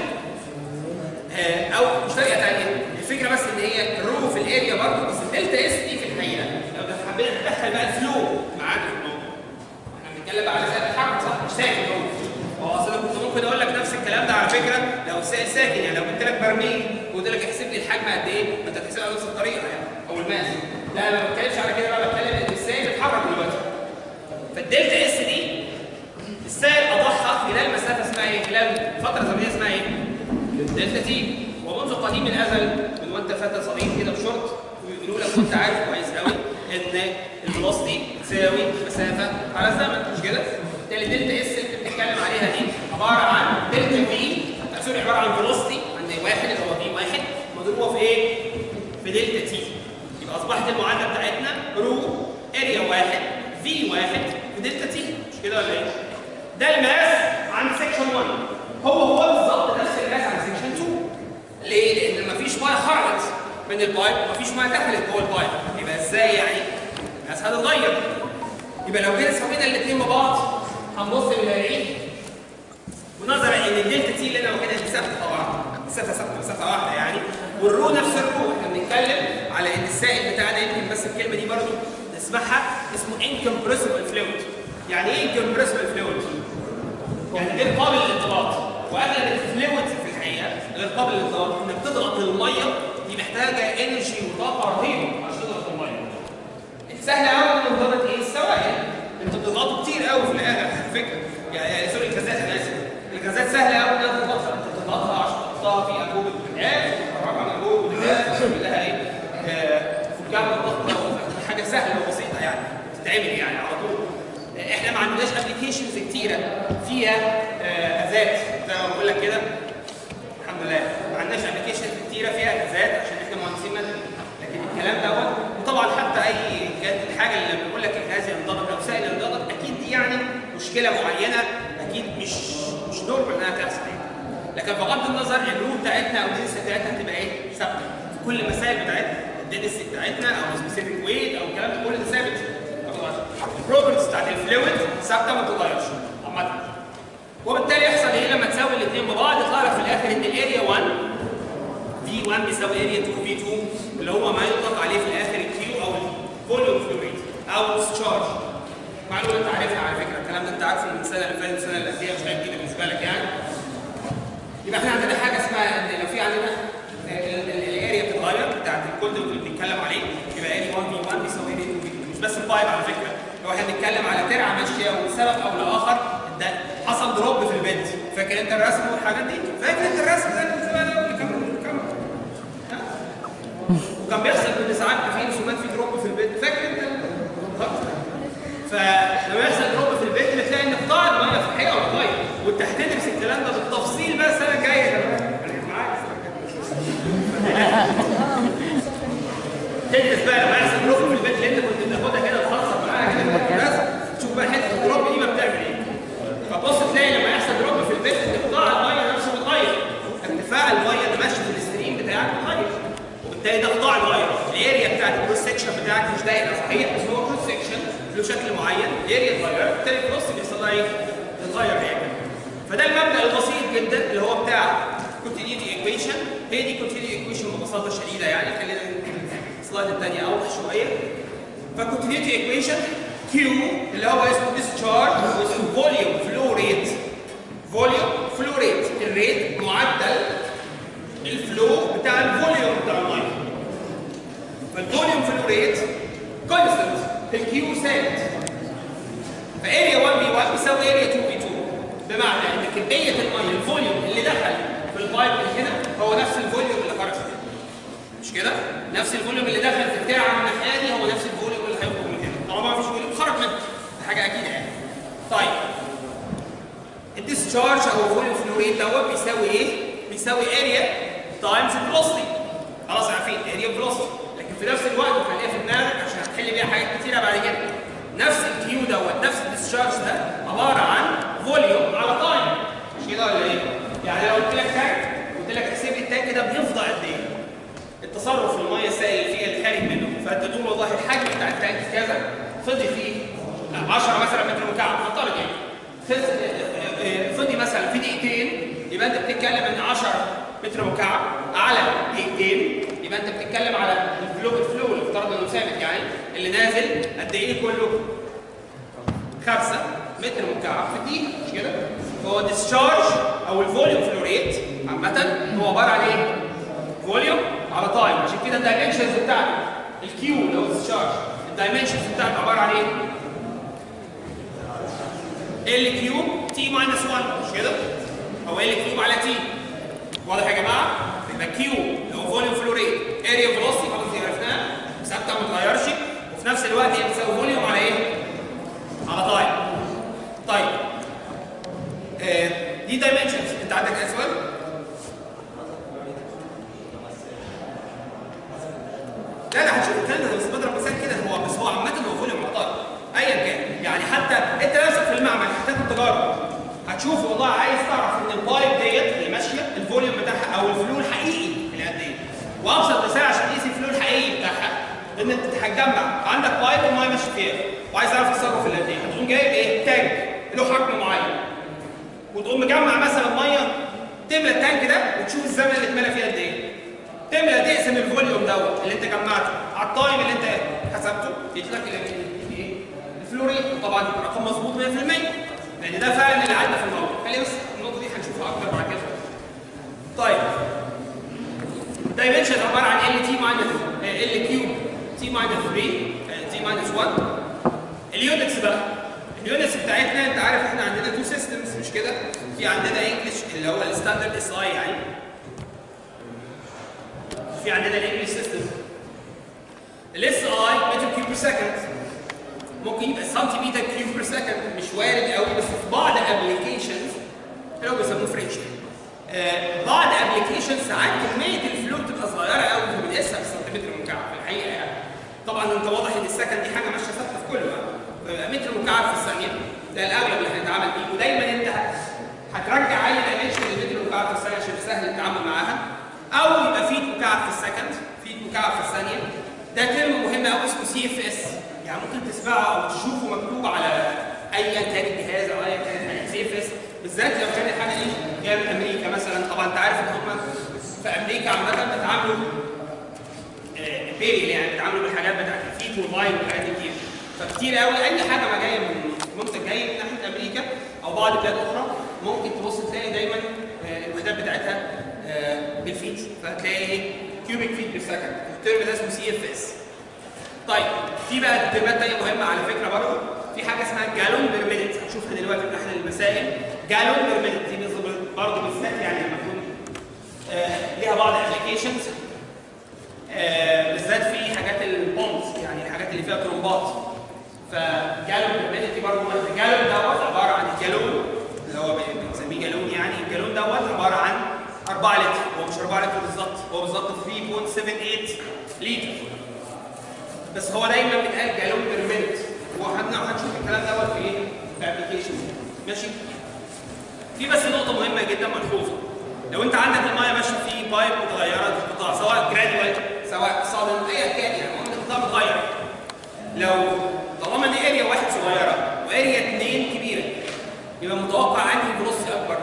آه، او مش طريقه ثانيه الفكره بس ان هي الرو في الاريا برضه بس الدلتا اس دي في الحقيقه لو ده حبينا ندخل بقى الفلو معانا في الموضوع احنا بنتكلم بقى على زي التحرك صح مش ساكن هو هو اصلا كنت ممكن اقول لك نفس الكلام ده على فكره لو سا- ساكن يعني لو قلت لك برميل وقلت لك احسب لي الحجم قد ايه ما انت هتحسبها بنفس الطريقه يعني او الماس لا انا ما بتكلمش على كده بقى بتكلم ان السائل بيتحرك دلوقتي فالدلتا اس دي السائل اضحى خلال مسافه اسمها ايه؟ خلال فتره زمنيه اسمها ايه؟ دلتا تي ومنذ قديم الازل من وانت فتى صغير كده بشورت ويقولوا لك وانت عارف كويس قوي ان الفلوسيتي تساوي مسافه على الزمن مش كده؟ بالتالي دلتا اس اللي بنتكلم عليها دي عباره عن دلتا في سوري عباره عن فيلوسيتي عند واحد اللي هو في واحد مضروبه في ايه؟ في دلتا تي يبقى اصبحت المعادله بتاعتنا رو اريا واحد في واحد في دلتا تي مش كده ولا ايه؟ ده الماس عند سيكشن 1 هو هو بالظبط نفس الماس عند سيكشن 2 ليه؟ لان مفيش ميه خرجت من البايب ومفيش ميه دخلت جوه البايب يبقى ازاي يعني؟ الماس هتتغير يبقى لو جينا سوينا الاثنين مع بعض هنبص نلاقي ونظرا ان الدلتا تي اللي انا واخدها دي ثابته طبعا مسافه ثابته مسافه واحده يعني والرو نفس الرو احنا بنتكلم على ان السائل بتاعنا يمكن بس الكلمه دي برضو نسمعها اسمه incompressible fluid يعني ايه incompressible fluid؟ يعني غير قابل للانضباط واغلب الفلويد في الحقيقه غير قابل للانضباط انك تضغط الميه دي محتاجه انرجي وطاقه رهيبه عشان تضغط الميه سهل قوي ان نضغط ايه السوائل انتوا بتضغطوا كتير قوي في الاخر على فكره يعني سوري الغازات انا اسف الغازات سهله قوي انها تضغطها انت تضغطها عشان تحطها في انبوبه بوتاجاز وتخرجها من انبوبه بوتاجاز وتعمل لها ايه آه، فكها من الضغط حاجه سهله وبسيطه يعني تتعمل يعني على طول احنا ما عندناش ابلكيشنز كتيره فيها آه، غازات زي ما بقول لك كده الحمد لله ما عندناش ابلكيشنز كتيره فيها غازات عشان احنا مهندسين مدني لكن الكلام دوت وطبعا حتى اي كانت الحاجه اللي بنقول لك الغاز ينضبط او سائل ينضبط مشكله معينه اكيد مش مش نورمال انها تحصل يعني. لكن بغض النظر الرول بتاعتنا او الدنس بتاعتنا هتبقى ايه؟ ثابته في كل المسائل بتاعتنا الدنس بتاعتنا او سبيسيفيك ويت او الكلام ده كله ده ثابت البروبرتيز بتاعت الفلويد ثابته ما بتتغيرش عامه وبالتالي يحصل ايه لما تساوي الاثنين ببعض يطلع لك في الاخر ان الاريا 1 في 1 بيساوي اريا 2 في 2 اللي هو ما يطلق عليه في الاخر الكيو او الفوليوم فلو ريت او التشارج معلومه انت عارفها على فكره الكلام ده انت عارفه من السنه اللي فاتت السنه اللي قبلها مش حاجه جديده بالنسبه لك يعني يبقى احنا عندنا حاجه اسمها ان لو في عندنا الاريا بتتغير بتاعت الكود اللي بنتكلم عليه يبقى اريا 1 في 1 بيساوي اريا 2 في 2 مش بس البايب على فكره لو احنا بنتكلم على ترعه ماشيه وسبب او لاخر ده حصل دروب في البيت فاكر انت الرسم والحاجات دي فاكر انت الرسم ده من زمان قوي كم كم وكان بيحصل ان ساعات في رسومات في دروب في البيت فاكر انت خلاص فلما يحصل دروب في البيت بتلاقي ان قطاع الميه في الحقيقه اتغير وانت هتدرس الكلام ده بالتفصيل بقى السنه الجايه كمان معاك تدرس بقى لما يحصل دروب في البيت اللي انت كنت بتاخدها كده تخلص معاها كده في الرسم تشوف بقى حته الدروب دي ما بتعمل ايه فبص تلاقي لما يحصل دروب في البيت ان قطاع الميه نفسه بيتغير ارتفاع الميه اللي ماشي في الستريم بتاعك بيتغير وبالتالي ده قطاع اتغير الاريا بتاعت الكروس سكشن بتاعك مش دايره صحيح بس هو كروس سكشن له شكل معين الاريا اتغيرت بالتالي الكروس بيحصل لها ايه؟ تتغير هي كمان فده المبدا البسيط جدا اللي هو بتاع continuity equation هي دي continuity equation ببساطه شديده يعني خلينا السلايد الثانيه اوضح شويه فكونتينيوتي equation Q اللي هو اسمه discharge واسمه volume flow rate volume flow rate الريت معدل الفلو بتاع الفوليوم بتاع الميه فالفوليوم فلو ريت كونستنت الكيو ثابت فاريا 1 بي 1 بيساوي اريا 2 بي 2 بمعنى ان كميه الميه الفوليوم اللي دخل في البايب اللي هنا هو نفس الفوليوم اللي خرج مش كده؟ نفس الفوليوم اللي دخل في بتاع من الناحيه دي هو نفس الفوليوم اللي هيخرج من هنا طالما مفيش فوليوم خرج منه دي حاجه اكيده يعني طيب الديسشارج او الفوليوم فلو ريت دوت بيساوي ايه؟ بيساوي اريا تايمز فيلوسيتي خلاص عارفين اريا فيلوسيتي لكن في نفس الوقت خليها في دماغك عشان هتحل بيها حاجات كتيره بعد كده نفس الكيو دوت نفس الديسشارج ده عباره عن فوليوم على تايم مش كده ولا ايه؟ يعني لو قلت لك تانك قلت لك احسب لي التانك ده بيفضى قد ايه؟ التصرف في الميه السائل فيها اللي خارج منه فانت تقول والله الحجم بتاع التانك كذا فضي فيه 10 مثلا متر مكعب نفترض يعني فضي مثلا في دقيقتين يبقى انت بتتكلم ان 10 متر مكعب على دقيقتين يبقى انت بتتكلم على الفلو الفلو اللي افترض انه ثابت يعني اللي نازل قد ايه كله 5 متر مكعب في الدقيقه مش كده؟ فهو ديسشارج او الفوليوم فلو ريت عامه هو عباره عن ايه؟ فوليوم على تايم عشان كده الدايمنشنز بتاعته الكيو اللي هو الديسشارج الدايمنشنز بتاعته عباره عن ايه؟ ال كيوب تي ماينس 1 مش كده؟ او ال كيوب على تي واضح يا جماعه؟ يبقى كيو اللي هو فوليوم فلو ريت اريا فيلوسيتي خلاص دي عرفناها ثابته ما بتتغيرش وفي نفس الوقت هي بتساوي فوليوم على ايه؟ على تايم طيب آه دي دايمنشنز انت عندك اي سؤال؟ لا لا هتشوف الكلام ده بس بضرب مثال كده هو بس هو عامه هو فوليوم على تايم ايا كان يعني حتى انت نفسك في المعمل هتاخد تجارب هتشوف والله عايز تعرف ان البايب ديت اللي ماشيه الفوليوم بتاعها او الفلو الحقيقي اللي قد ايه وابسط مثال عشان تقيس الفلو الحقيقي بتاعها ان انت هتجمع عندك بايب والميه ماشيه فيها وعايز تعرف التصرف اللي قد ايه هتقوم جايب ايه تانك له حجم معين وتقوم مجمع مثلا ميه تملى التانك ده وتشوف الزمن اللي اتملى فيه قد ايه تملى تقسم الفوليوم دوت اللي انت جمعته على التايم اللي انت حسبته يطلع لك ايه الفلوريت طبعا الرقم مظبوط 100% لان ده فعلا اللي عدى في الموضوع خلي بس النقطه دي هنشوفها اكتر بعد كده طيب دايمنشن عباره عن ال تي ماينس ال كيوب تي ماينس 3 تي ماينس 1 اليونتس بقى اليونتس بتاعتنا انت عارف احنا عندنا تو سيستمز مش كده في عندنا انجلش اللي هو الستاندرد اس اي يعني في عندنا الانجلش سيستم الاس اي متر كيوب بير سكند ممكن يبقى سنتيمتر كيوب بير سكند مش وارد قوي بس في بعض ابلكيشنز اللي هو بيسموه فريكشن آه بعض ابلكيشنز ساعات كميه الفلو بتبقى صغيره قوي فبنقيسها بالسنتيمتر مكعب في الحقيقه يعني طبعا انت واضح ان السكند دي حاجه ماشيه ثابته في كله بيبقى متر مكعب في الثانيه ده الاغلب اللي احنا او يبقى فيت مكعب في السكند فيت مكعب في الثانيه ده ترم مهم قوي اسمه سي اف اس يعني ممكن تسمعه او تشوفه مكتوب على ايا كان الجهاز او ايا كان الحاجه سي اف اس بالذات لو كانت الحاجه دي جايه من امريكا مثلا طبعا انت عارف ان هم في امريكا عامه بيتعاملوا بيري يعني بيتعاملوا بالحاجات بتاعت الفيت والماين والحاجات دي كتير فكتير قوي اي حاجه ما جايه من منتج جاي من ناحيه امريكا او بعض بلاد اخرى ممكن تبص تلاقي دايما آه، الوحدات بتاعتها آه، بالفيت فهتلاقي ايه كيوبيك فيت بالسكند الترم ده اسمه سي اف اس طيب في بقى ترمات تانية مهمة على فكرة برضه في حاجة اسمها جالون بير مينيت هنشوفها دلوقتي في أحد المسائل جالون بير مينيت دي بالظبط- برضه بالذات يعني لما تكون آه، ليها بعض الابلكيشنز بالذات في حاجات البومبس يعني الحاجات اللي فيها ترومبات فجالون بير مينيت دي برضه مهمة. الجالون دوت عبارة عن الجالون اللي هو بنسميه جالون يعني الجالون دوت عبارة عن 4 لتر هو مش 4 لتر بالظبط هو بالظبط 3.78 لتر بس هو دايما بيتقال جالون بير مينت وهن- هنشوف الكلام دوت في ايه؟ في ابلكيشن ماشي؟ في بس نقطة مهمة جدا ملحوظة لو انت عندك المايه ماشية في بايب متغيرة القطاع سواء جرادوال سواء صادم ايا كان يعني المهم القطاع متغير لو طالما ان اريا واحد صغيرة واريا اثنين كبيرة يبقى متوقع انهي فيلوسيتي اكبر؟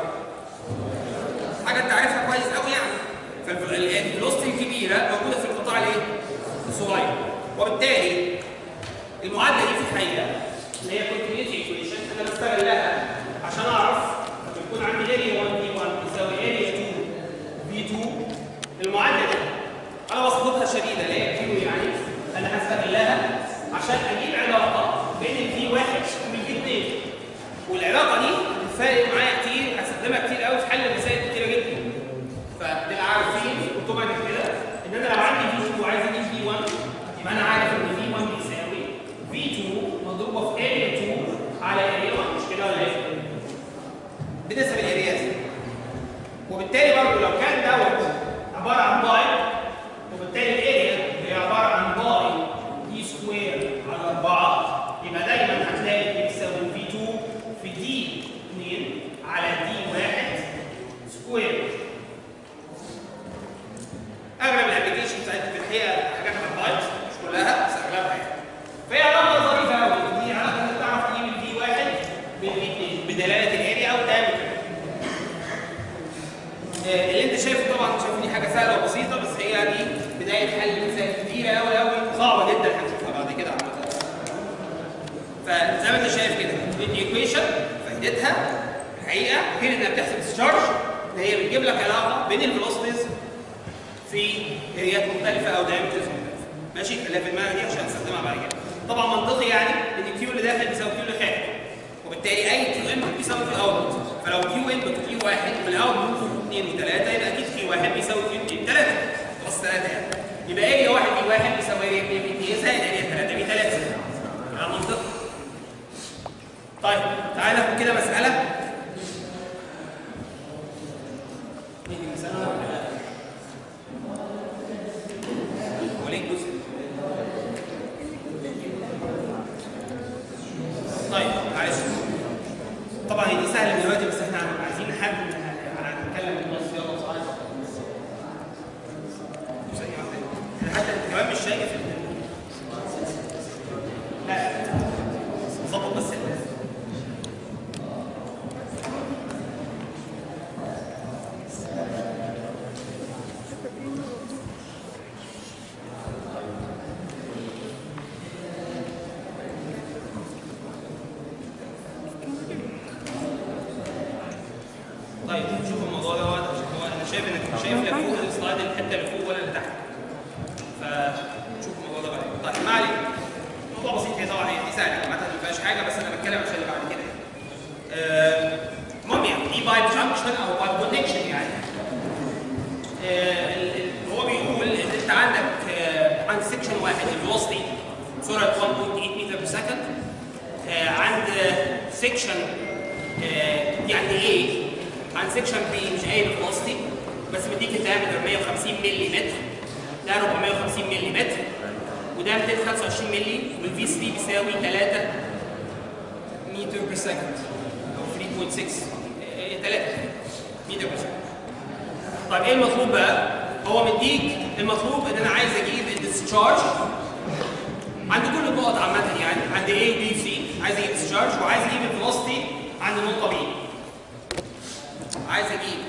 حاجة انت عارفها كويس قوي يعني فالفيلوسيتي الكبيرة موجودة في القطاع الايه؟ الصغير وبالتالي المعادله دي في الحقيقه اللي هي continuity equation انا بستغلها عشان اعرف لما يكون عندي اريا 1 في 1 بتساوي اريا 2 في 2 المعادله دي انا بسطتها شديده اللي هي كيو يعني انا هستغلها عشان اجيب علاقه بين الفي 1 والفي 2 والعلاقه دي هتفرق معايا كتير هستخدمها كتير قوي في حل مسائل كتيره جدا فتبقى عارفين اوتوماتيك كده ان انا لو عندي في 2 وعايز اجيب في 1 يبقى انا عارف ان في 1 بيساوي في 2 مضروبه في اريا 2 على اريا 1 مش كده ولا ايه؟ بنسب الاريات وبالتالي برضه لو كان دوت عباره عن باي وبالتالي الاريا هي عباره عن باي دي سكوير على 4 يبقى دايما هتلاقي دي بيساوي في 2 في دي 2 على دي 1 سكوير اغلب الابلكيشن بتاعتها في الحقيقه حاجات على البايت مش كلها بس اغلبها يعني فهي علاقه ظريفه قوي دي علاقه انك تعرف تجيب الفي واحد بالفي اثنين بدلاله الاريا او دايمتر آه، اللي انت شايفه طبعا شايف دي حاجه سهله وبسيطه بس هي دي بدايه حل مسائل كتيره قوي قوي صعبه جدا هنشوفها بعد كده عامه فزي ما انت شايف كده الايكويشن فائدتها الحقيقه غير انها بتحسب ديسشارج ان هي بتجيب لك علاقه بين الفيلوسيتيز في اريات مختلفه او دايمترز مختلفه ماشي خليها في دماغك دي عشان تستخدمها بعد كده طبعا منطقي يعني ان الكيو اللي داخل بيساوي كيو اللي خارج وبالتالي اي كيو انبوت بيساوي كيو اوتبوت فلو كيو انبوت كيو واحد والاوتبوت 2 و3 يبقى اكيد كيو واحد بيساوي كيو 2 3 بلس 3 يعني يبقى اريا واحد في واحد بيساوي اريا 2 في 2 زائد اريا 3 في 3 يبقى منطقي طيب تعالى ناخد كده مساله نيجي مساله وليه جزء طيب معلش طبعا هي دي سهله دلوقتي بس احنا عايزين حد هنتكلم بالنص يلا صحيح ثانية واحدة. احنا حتى انت كمان مش شايف ال- لا ظبط بس ال- طيب شوف الموضوع ده واضح هو انا شايف انك مش شايف لا فوق السلايد الحته اللي فوق ولا اللي تحت فشوف الموضوع ده بعدين طيب ما علينا الموضوع بسيط هي طبعا هي دي سهله عامه ما فيهاش حاجه بس انا بتكلم عشان اللي بعد كده يعني. آه، المهم يعني دي بايب جانكشن او بايب كونكشن يعني آه، ال- ال- هو بيقول ان انت عندك آه، عند سكشن واحد الفيلوسيتي سرعه 1.8 متر بير سكند عند سكشن يعني ايه عند سكشن بي مش قايل الفيلوسيتي بس مديك الدايمتر 150 ملي متر ده 450 ملي متر وده 225 ملي والفي 3 بيساوي 3 متر بير سكند او 3.6 3 متر بير سكند طيب ايه المطلوب بقى؟ هو مديك المطلوب ان انا عايز اجيب الديسشارج عند كل النقط عامة يعني عند A B C عايز اجيب الديسشارج وعايز اجيب الفيلوسيتي عند النقطة B عايز اجيب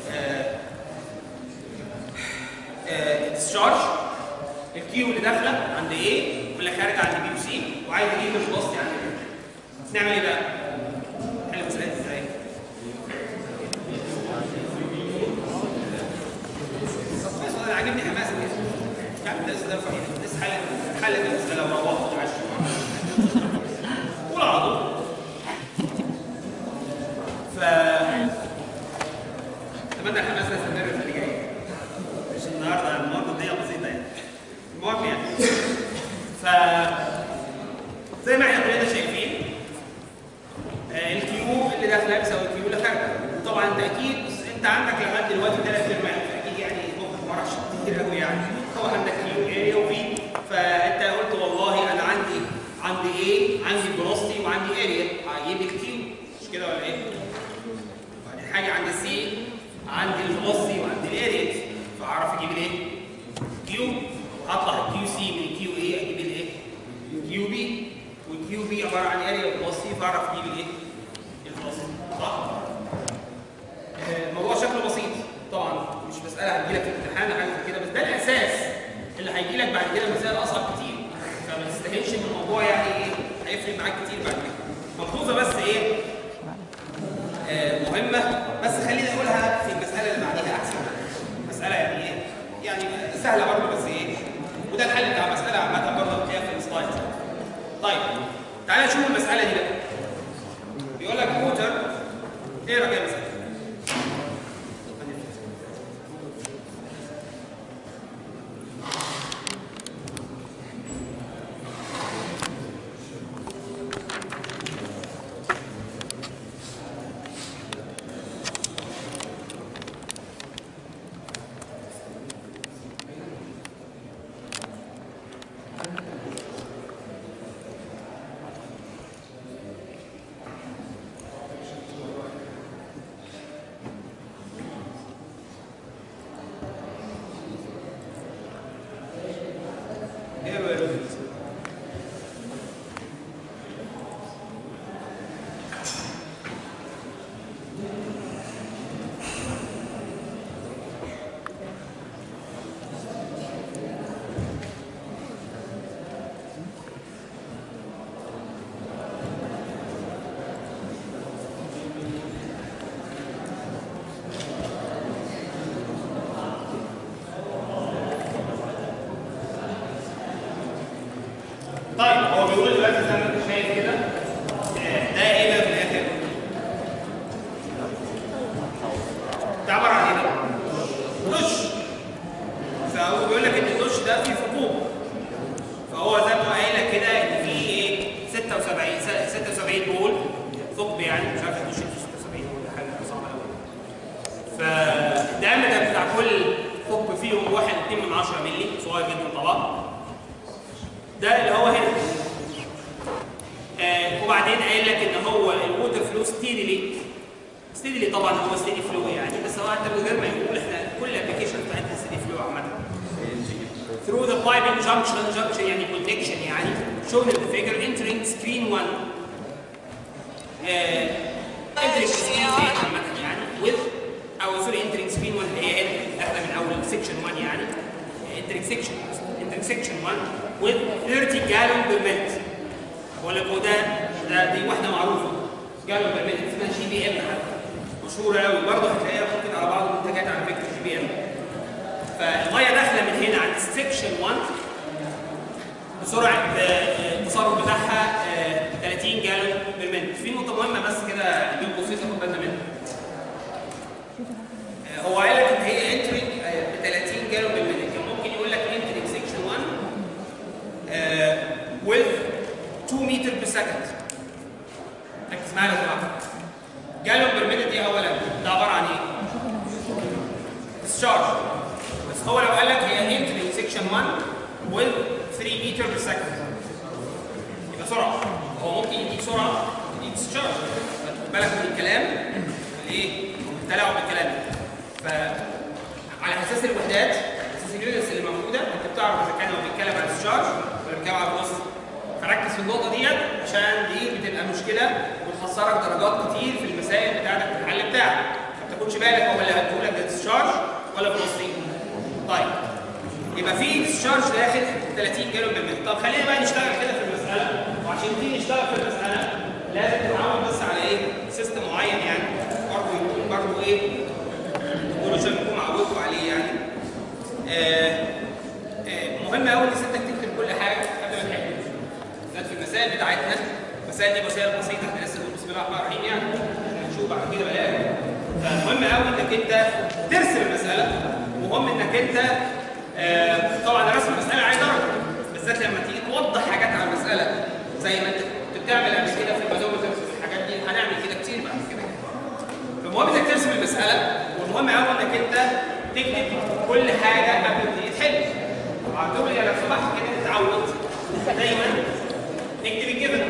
الديسشارج الكيو اللي داخله عند A واللي خارجه عند B و C وعايز اجيب الفيلوسيتي عند B نعمل ايه بقى؟ نحل المسألة دي ازاي؟ بس انا عاجبني حماسك كده يعني الناس ده فريق الناس حل حل المسألة وروحوا وعشوا قول على طول ف اتمنى الحماس ده يستمر في اللي جاي مش النهارده النهارده الدنيا بسيطه يعني المهم يعني ف زي ما احنا كلنا شايفين آه، الكيو اللي داخله بيساوي الكيو اللي خارجه وطبعا انت اكيد انت عندك لغايه دلوقتي ثلاث ترمات فاكيد يعني مخك ما راحش كتير قوي يعني هو عندك كيو اريا وبي فانت قلت والله انا عندي عندي ايه عندي فيلوسيتي وعندي اريا هجيب الكيو مش كده ولا ايه؟ وبعدين حاجه عند السي عندي الفيلوسيتي وعندي الاريا فاعرف اجيب الايه؟ كيو هطلع الكيو سي من الكيو اي اجيب الايه؟ كيو بي والكيو بي عباره عن اريا وفيلوسيتي فاعرف اجيب الايه؟ الفيلوسيتي صح؟ آه، الموضوع شكله بسيط طبعا مش مساله هتجيلك في الامتحان أو حاجه زي كده بس ده الاساس اللي هيجي لك بعد كده مسائل اصعب كتير فما تستاهلش ان الموضوع يعني ايه هيفرق معاك كتير بعد كده ملحوظه بس ايه آه، مهمه بس خليني اقولها في المساله اللي بعديها احسن مساله يعني ايه يعني سهله برضه بس ايه وده الحل بتاع مساله عامه برضه بتلاقيها في السلايد طيب تعالى نشوف المساله دي بقى بيقول لك موتر ايه رايك يا مساله ايه رأيك يا أستاذ؟ طيب هو بيقول دلوقتي زي ما انت شايف كده آه، ده ايه بقى في الاخر؟ ده عباره عن ايه بقى؟ دش فهو بيقول لك ان الدش ده فيه ثقوب فهو زي ما هو قايل لك كده ان فيه ايه 76 س- 76 بول ثقب يعني مش عارف الدش فيه 76 بول حاجه صعبه قوي فالدايمتر بتاع كل ثقب فيهم 1 2 من 10 مللي صغير جدا طبعا ده اللي هو هنا آه وبعدين قايل لك ان هو الووتر فلو ستيدلي ستيدلي طبعا هو ستيدي فلو يعني بس هو انت من غير ما يقول احنا كل الابلكيشن بتاعتنا ستيدي فلو عامه through the piping junction junction يعني connection يعني shown in the figure entering screen 1 آه entering screen 8 عامه يعني with او سوري entering screen 1 اللي هي هنا داخله من اول section 1 يعني entering section entering section 1 with 30 gallon per minute بقول لك هو ده ده دي واحده معروفه جالون per minute اسمها جي بي ام حتى مشهوره قوي برضه هتلاقيها ممكن على بعض المنتجات على فكره جي بي ام فالميه داخله من هنا عند سكشن 1 بسرعه آه، آه، التصرف بتاعها آه، 30 جالون بير مينت في نقطه مهمه بس كده دي بسيطه خد بالنا منها آه، هو قال لك ان هي انترنج ب 30 جالون بير مينت كان ممكن يقول لك انترنج سكشن 1 آه، with 2 متر per second ركز معايا لو سمحت جالون بير مينت دي اولا ده عباره عن ايه؟ discharge بس هو لو قال لك هي entering section 1 with 3 meter per second يبقى سرعه هو ممكن يديك سرعه يديك discharge خد بالك من الكلام الايه؟ التلاعب بالكلام ف على اساس الوحدات اليونتس اللي موجوده انت بتعرف اذا كان هو بيتكلم عن الشارج ولا بيتكلم عن الوسط فركز في النقطه ديت عشان دي بتبقى مشكله وتخسرك درجات كتير في المسائل بتاعتك في الحل بتاعك ما تاخدش بالك هو اللي هتقول لك ده discharge ولا فلوسطين طيب يبقى في discharge داخل 30 جالون بالمتر طب خلينا بقى نشتغل كده في المساله وعشان تيجي نشتغل في المساله لازم تتعود بس على ايه سيستم معين يعني برضه يكون برضه ايه تقولوا عشان تكونوا معودتوا عليه يعني آه آه مهم قوي ان ستك تكتب كل حاجه قبل ما تحل بالذات في المسائل بتاعتنا المسائل دي مسائل بسيطه احنا لسه بنقول بسم الله الرحمن الرحيم يعني هنشوف بعد كده بلاقي فمهم قوي انك انت ترسم المساله ومهم انك انت آه طبعا رسم المساله عايز درجه بالذات لما تيجي توضح حاجات على المساله زي ما انت كنت بتعمل قبل كده في المانوفرز والحاجات دي هنعمل كده كتير بعد كده فالمهم انك ترسم المساله والمهم قوي انك انت تكتب كل حاجه قبل ما تيجي تحل وعندهم لو سمحت كده تتعود دايما تكتب الجبن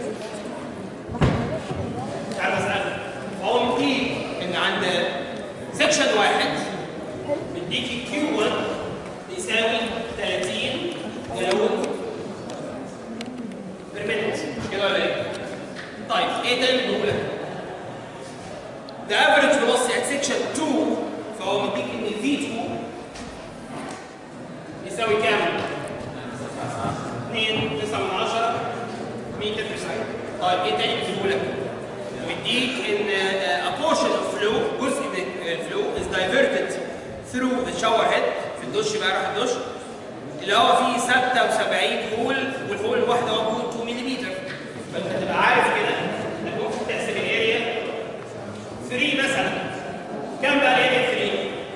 بتاع المساله فهو مفيد ان عند سكشن واحد مديكي كيو 1 يساوي 30 جالون بير مينت مش كده ولا ايه؟ طيب ايه تاني بنقول لك؟ The average velocity at section 2 فهو مديك ان V2 يساوي كام؟ 2 9 من 10 متر في ثانية. طيب ايه تاني بيجيبوا لك؟ مديك ان a portion of flow جزء من الفلو is diverted through the shower head في الدش بقى راح الدش اللي هو فيه 76 هول والهول الواحده 1.2 ملم فانت تبقى عارف كده انك ممكن تحسب الاريا 3 مثلا كم بقى الاريا 3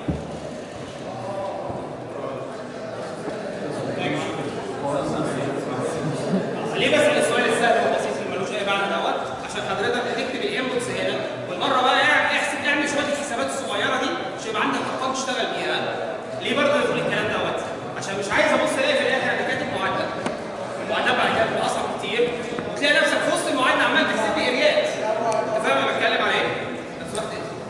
ليه بسال السؤال السهل والبسيط اللي ملوش اي معنى دوت عشان حضرتك هتكتب الانبوتس هنا والمره بقى يعني احسب اعمل شويه الحسابات الصغيره دي عشان يبقى عندك ارقام تشتغل بيها ليه برضه يقول الكلام دوت عشان مش عايز ابص الاقي في الاخر انا كاتب معادله المعادله بعد كده بتبقى اصعب كتير وتلاقي نفسك في وسط المعادله عمال تحسب لي اريات انت فاهم انا بتكلم على ايه؟ بس واحد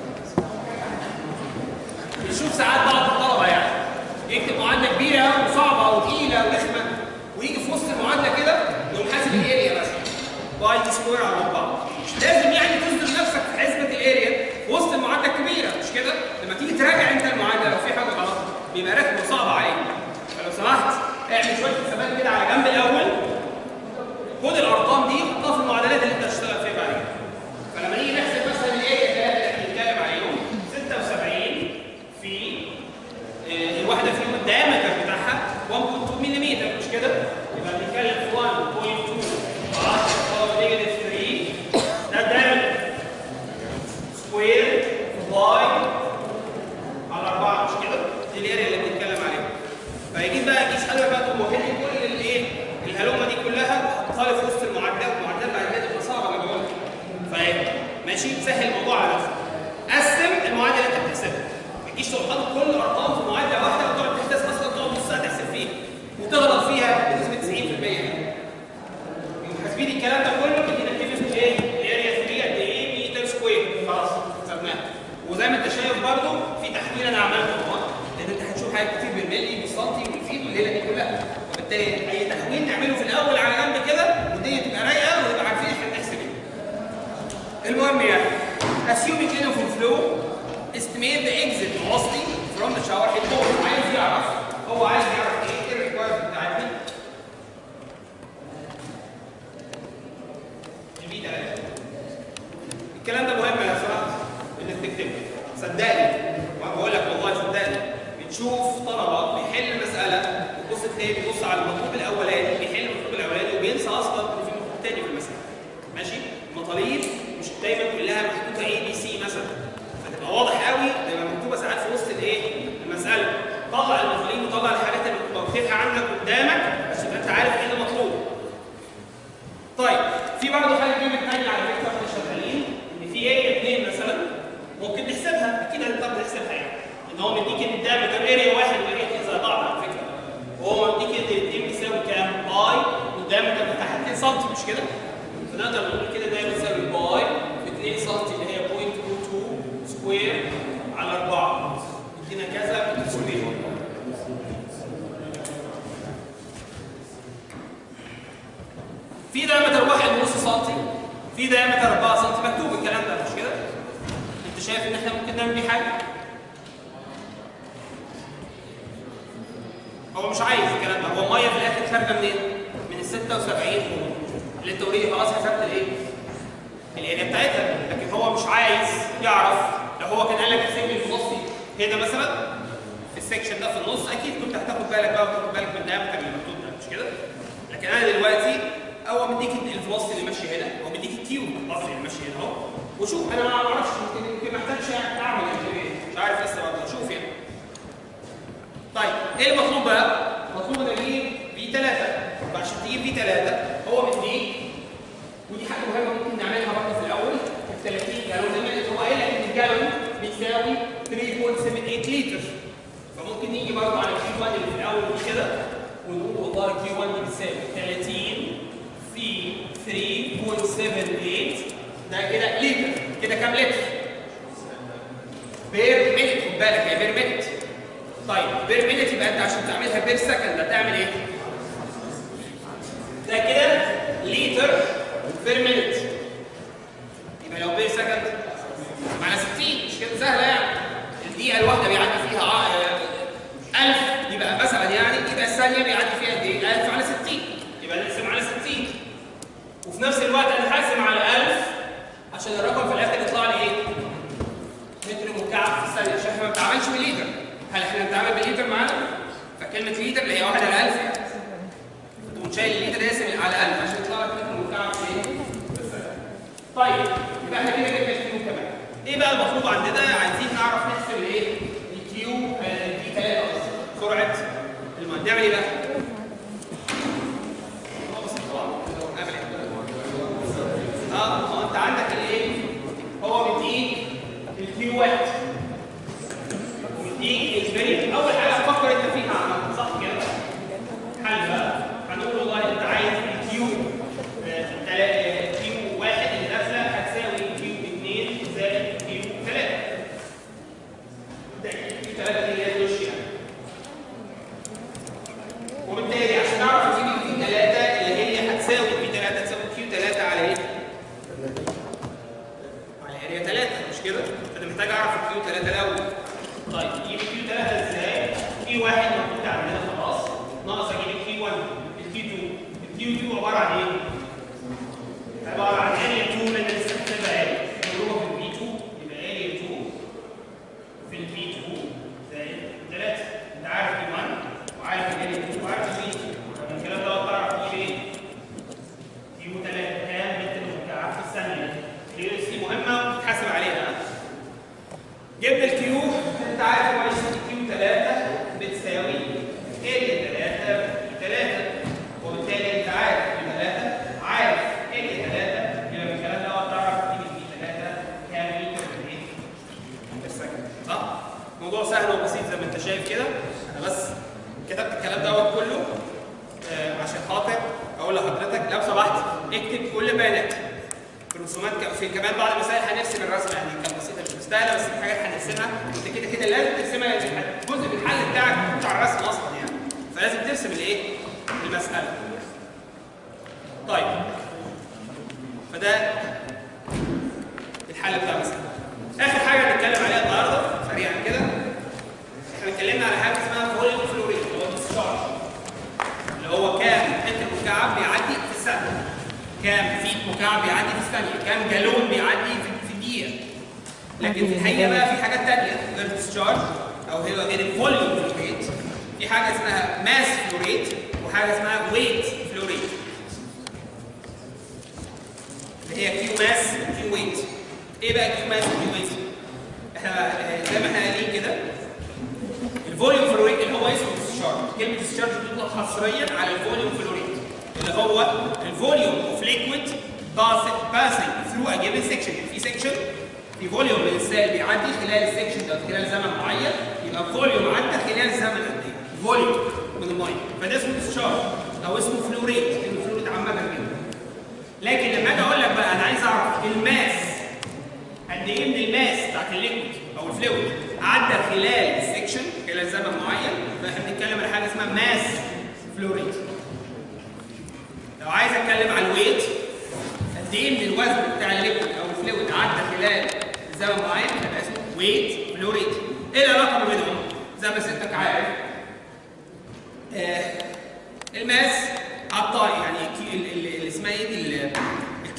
بنشوف ساعات بعض الطلبه يعني يكتب معادله كبيره وصعبه وتقيله ورخمه ويجي في وسط المعادله كده يقوم حاسب الاريا مثلا باي تي سكوير على بعض مش لازم يعني تظلم نفسك في حسبه الاريا في وسط المعادله الكبيره مش كده؟ لما تيجي تراجع انت المعادله لو في حاجه غلط بيبقى رخم وصعب عليك فلو سمحت اعمل شويه حسابات كده على جنب الاول خد الارقام دي حطها في المعادلات اللي انت هتشتغل فيها بعد كده فلما نيجي نحسب مثلا الاريا اللي احنا بنتكلم عليهم 76 في آه، الواحده فيهم الدايمتر بتاعها 1.2 ملم مش كده؟ يبقى بنتكلم في 1.2 باور نيجاتيف 3 ده الدايمتر سكوير باي على 4 مش كده؟ دي الاريا اللي بنتكلم عليها. فيجي بقى يجي يسالك بقى تقوم واخد لي كل الايه؟ الهلومه دي كلها وحطها لي في وسط المعادلات والمعادلات بعد كده تبقى صعبه انا بقول فاهم؟ ماشي؟ سهل الموضوع على نفسك. قسم المعادله اللي انت بتحسبها. ما تجيش تقوم حاطط كل الارقام في معادله واحده وتقعد تحتاج اصلا تقعد نص ساعه تحسب فيها وتغلط فيها بنسبه 90% يعني. حاسبين الكلام ده كله بيدينا كيف ايه؟ الاريا 3 قد ايه؟ متر سكوير خلاص حسبناها. وزي ما انت شايف برضو في تحويل انا عملته اهو لان انت هتشوف حاجات كتير بالملي بالسنتي والفيت والليله دي كلها وبالتالي اي تحويل نعمله في الاول على جنب كده والدنيا تبقى رايقه ونبقى عارفين احنا بنحسب ايه. المهم يعني assuming كده في الفلو estimate the exit velocity from the shower head hole عايز يعرف هو عايز يعرف ايه ايه الريكوايرمنت بتاعتنا البي 3 الكلام ده مهم يا سماحه انك تكتبه صدقني وانا بقول لك والله صدقني بتشوف طلبه بيحل مساله وتبص تلاقيه بيبص على المطلوب الاولاني بيحل المطلوب الاولاني وبينسى اصلا ان في مطلوب تاني في المساله ماشي المطالب مش دايما كلها محطوطه اي بي سي مثلا فتبقى واضح قوي تبقى مكتوبه ساعات في وسط الايه المساله طلع المطالب وطلع الحاجات اللي مكتوبه عندك قدامك بس يبقى انت عارف ايه اللي مطلوب طيب في برضه حاجه كمان ثانيه على فكره واحنا شغالين ان في ايه اثنين مثلا ممكن نحسبها اكيد هنضطر نحسبها يعني ان هو مديك ان ده مكان اريا واحد واريا اثنين زي بعض على فكره وهو مديك ان الاثنين بيساوي كام؟ باي والدايمتر بتاعها 2 سم مش كده؟ فنقدر نقول كده ده بيساوي باي في 2 سم اللي هي 0.22 سكوير على 4 يدينا كذا متر سكوير في دايمتر واحد ونص سنتي في دايمتر 4 سنتي مكتوب الكلام ده مش كده؟ انت شايف ان احنا ممكن نعمل بيه حاجه؟ هو مش عايز الكلام ده هو الميه في الاخر خارجه منين؟ من ال 76 اللي انت اوريدي خلاص حسبت الايه؟ الاريا بتاعتها لكن هو مش عايز يعرف لو هو كان قال لك احسب لي الفلوسي هنا مثلا في السكشن ده في النص اكيد كنت هتاخد بالك بقى وتاخد بالك من الدايمتر اللي مكتوب ده مش كده؟ لكن انا دلوقتي هو مديك الفلوسي اللي ماشي هنا هو مديك الكيو قصدي اللي ماشي هنا اهو وشوف انا ما اعرفش يمكن يمكن ما احتاجش يعني اعمل ايه مش عارف لسه برضه شوف يعني طيب ايه المطلوب بقى؟ مطلوب ان اجيب في 3 وعشان تجيب في 3 هو مديك ودي حاجه مهمه ممكن نعملها برضه في الاول في 30 جالون زي ما هو قايل لك ان الجالون بيساوي 3.78 لتر فممكن نيجي برضه على كيو 1 اللي في الاول دي كده ونقول والله كيو 1 دي بتساوي 30 في 3.78 ده كده لتر كده كام لتر؟ بير مينت خد بالك هي بير مينت طيب بير مينت يبقى انت عشان تعملها بير سكند هتعمل ايه؟ ده كده لتر بير مينت يبقى لو بير سكند معنا 60 مش كده سهله يعني الدقيقه الواحده بيعدي فيها ع- 1000 يبقى مثلا يعني يبقى الثانيه بيعدي فيها قد ايه؟ 1000 على 60 يبقى نقسم على 60 وفي نفس الوقت انا هقسم على 1000 عشان الرقم في الاخر يطلع لي ايه؟ متر مكعب في الثانيه عشان احنا ما بنتعاملش بالليتر هل احنا بنتعامل بالليتر معانا؟ فكلمه ليتر اللي هي 1 على 1000 يعني تقوم شايل الليتر ده يقسم على 1000 عشان يطلع لك متر مكعب في ايه؟ في الثانيه طيب يبقى احنا كده جبنا الكيو كمان ايه بقى المطلوب عندنا؟ عايزين نعرف نحسب الايه؟ الكيو دي 3 سرعه الماء نعمل ايه بقى؟ هو بسيط طبعا نعمل ايه؟ اه هو انت عندك الايه؟ هو مديك الكيو واحد ومديك الفريق اول حاجه تفكر انت فيها عامه صح كده؟ حل بقى هنقول والله انت عايز الكيو آه، تلا- كيو واحد اللي نازله هتساوي كيو 2 زائد كيو 3 ده كيو 3 دي هي الوش يعني وبالتالي عشان نعرف نجيب الكيو 3 اللي هي هتساوي كيو 3 هتساوي كيو 3 على ايه؟ على اريا 3 مش كده؟ فانا محتاج اعرف الكيو 3 الاول. طيب نجيب الكيو 3 ازاي؟ كيو 1 موجود عندنا خلاص ناقص اجيب الكيو 1 الكيو 2 الكيو 2 عباره عن ايه؟ عباره عن اريا 2 اللي انا لسه كاتبها اهي مضروبه في البي 2 يبقى اريا 2 في البي 2 زائد 3 انت عارف البي 1 وعارف الاريا 2 وعارف البي 2 من الكلام ده تعرف تجيب ايه؟ كيو 3 كام متر مكعب في الثانيه اليو اس دي مهمه وتتحاسب عليها جبنا الكيو انت عارف كويس ان الكيو 3 بتساوي ال 3 في 3 وبالتالي انت عارف ال 3 عارف ال 3 يبقى بالكلام ده تعرف تجيب ال 3 كام متر في ايه؟ في السكند صح؟ موضوع سهل وبسيط زي ما انت شايف كده انا بس كتبت الكلام دوت كله آه، عشان خاطر اقول لحضرتك لو سمحت اكتب كل بيانات في الرسومات ك- في كمان بعض المسائل هنرسم الرسمه يعني كانت بسيطه مش مستاهله بس في حاجات هنرسمها انت كده كده لازم ترسمها يعني الح- جزء من الحل بتاعك بتاع الرسم اصلا يعني فلازم ترسم الايه؟ المساله. طيب فده الحل بتاع المساله. اخر حاجه هنتكلم عليها النهارده سريعا كده احنا اتكلمنا على حاجه اسمها فوليوم فلوريد اللي هو الديسشارج اللي هو كام متر مكعب بيعدي في الثانية كام فيت مكعب بيعدي في الثانية كام جالون بيعدي في في الدقيقة لكن في الحقيقة بقى في حاجات تانية غير الديسشارج أو هي غير الفوليوم فلوريد في حاجة اسمها ماس فلوريد وحاجة اسمها ويت فلوريد اللي هي كيو ماس وكيو ويت ايه بقى كيو ماس وكيو ويت؟ احنا آه، زي ما احنا قايلين كده الفوليوم فلوريد اللي هو اسمه ديسشارج كلمه ديسشارج بتطلق حصريا على الفوليوم فلوريد اللي هو الفوليوم اوف ليكويد باسنج ثرو ا جيفن سيكشن في سيكشن في فوليوم من السائل بيعدي خلال السيكشن ده خلال زمن معين يبقى فوليوم عدى خلال زمن قد ايه؟ فوليوم من الميه فده اسمه ديسشارج او اسمه فلوريد الفلوريد عامه كده لكن لما اجي اقول لك بقى انا عايز اعرف الماس قد ايه من الماس بتاعت الليكويد او الفلويد عدى خلال السكشن خلال زمن معين فاحنا بنتكلم على حاجه اسمها ماس فلوريد لو عايز اتكلم على الويت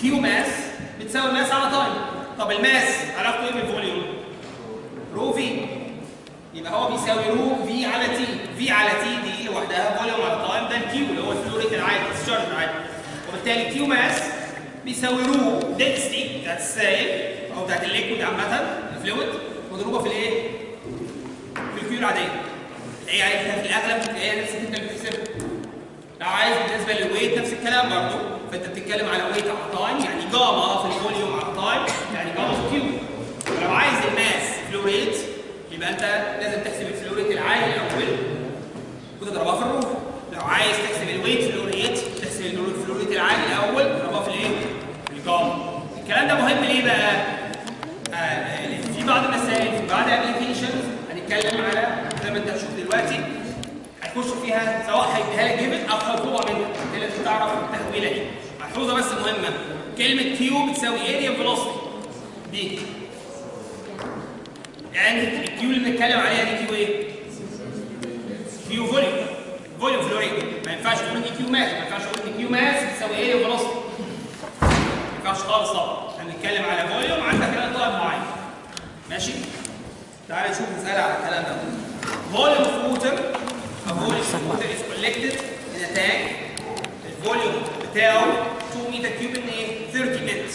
الكيو ماس بتساوي الماس على تايم طب الماس علاقته ايه بالفوليوم؟ رو في يبقى هو بيساوي رو في على تي في على تي دي لوحدها فوليوم على تايم ده الكيو اللي هو الفلو ريت العادي الشارج العادي وبالتالي الكيو ماس بيساوي رو دنسيتي بتاعت السائل او بتاعت الليكويد عامه الفلويد مضروبه في الايه؟ في الكيو العاديه هي عارفها في الاغلب هي نفس اللي انت بتحسبها لو عايز بالنسبه للويت نفس الكلام برضه فانت بتتكلم على ويت على تايم يعني جاما في الفوليوم على تايم يعني جاما في كيو ولو عايز الماس فلو ريت يبقى انت لازم تحسب الفلو ريت العالي الاول وتضربها في الروح لو عايز تحسب الويت فلو ريت تحسب الفلو ريت العالي الاول تضربها في الايه؟ في الجاما الكلام ده مهم ليه بقى؟ آه في بعض المسائل في بعض الابلكيشنز هنتكلم على زي ما انت هتشوف دلوقتي هتخش فيها سواء هيديها لك جيفن او هيطلبها منك انت لازم تعرف التهويله دي ملحوظه بس مهمه كلمه كيو بتساوي اريا فيلوسيتي دي يعني الكيو اللي بنتكلم عليها دي كيو ايه؟ كيو فوليوم فوليوم فلو ريت ما ينفعش تقول دي كيو ماس ما ينفعش تقول دي كيو ماس بتساوي اريا فيلوسيتي ما ينفعش خالص طبعا احنا بنتكلم على فوليوم عندك هنا طالب معين ماشي؟ تعالى نشوف مسألة على الكلام ده volume of water a volume of water is collected in a tank الفوليوم بتاعه 2 متر كيوب ان ايه 30 متر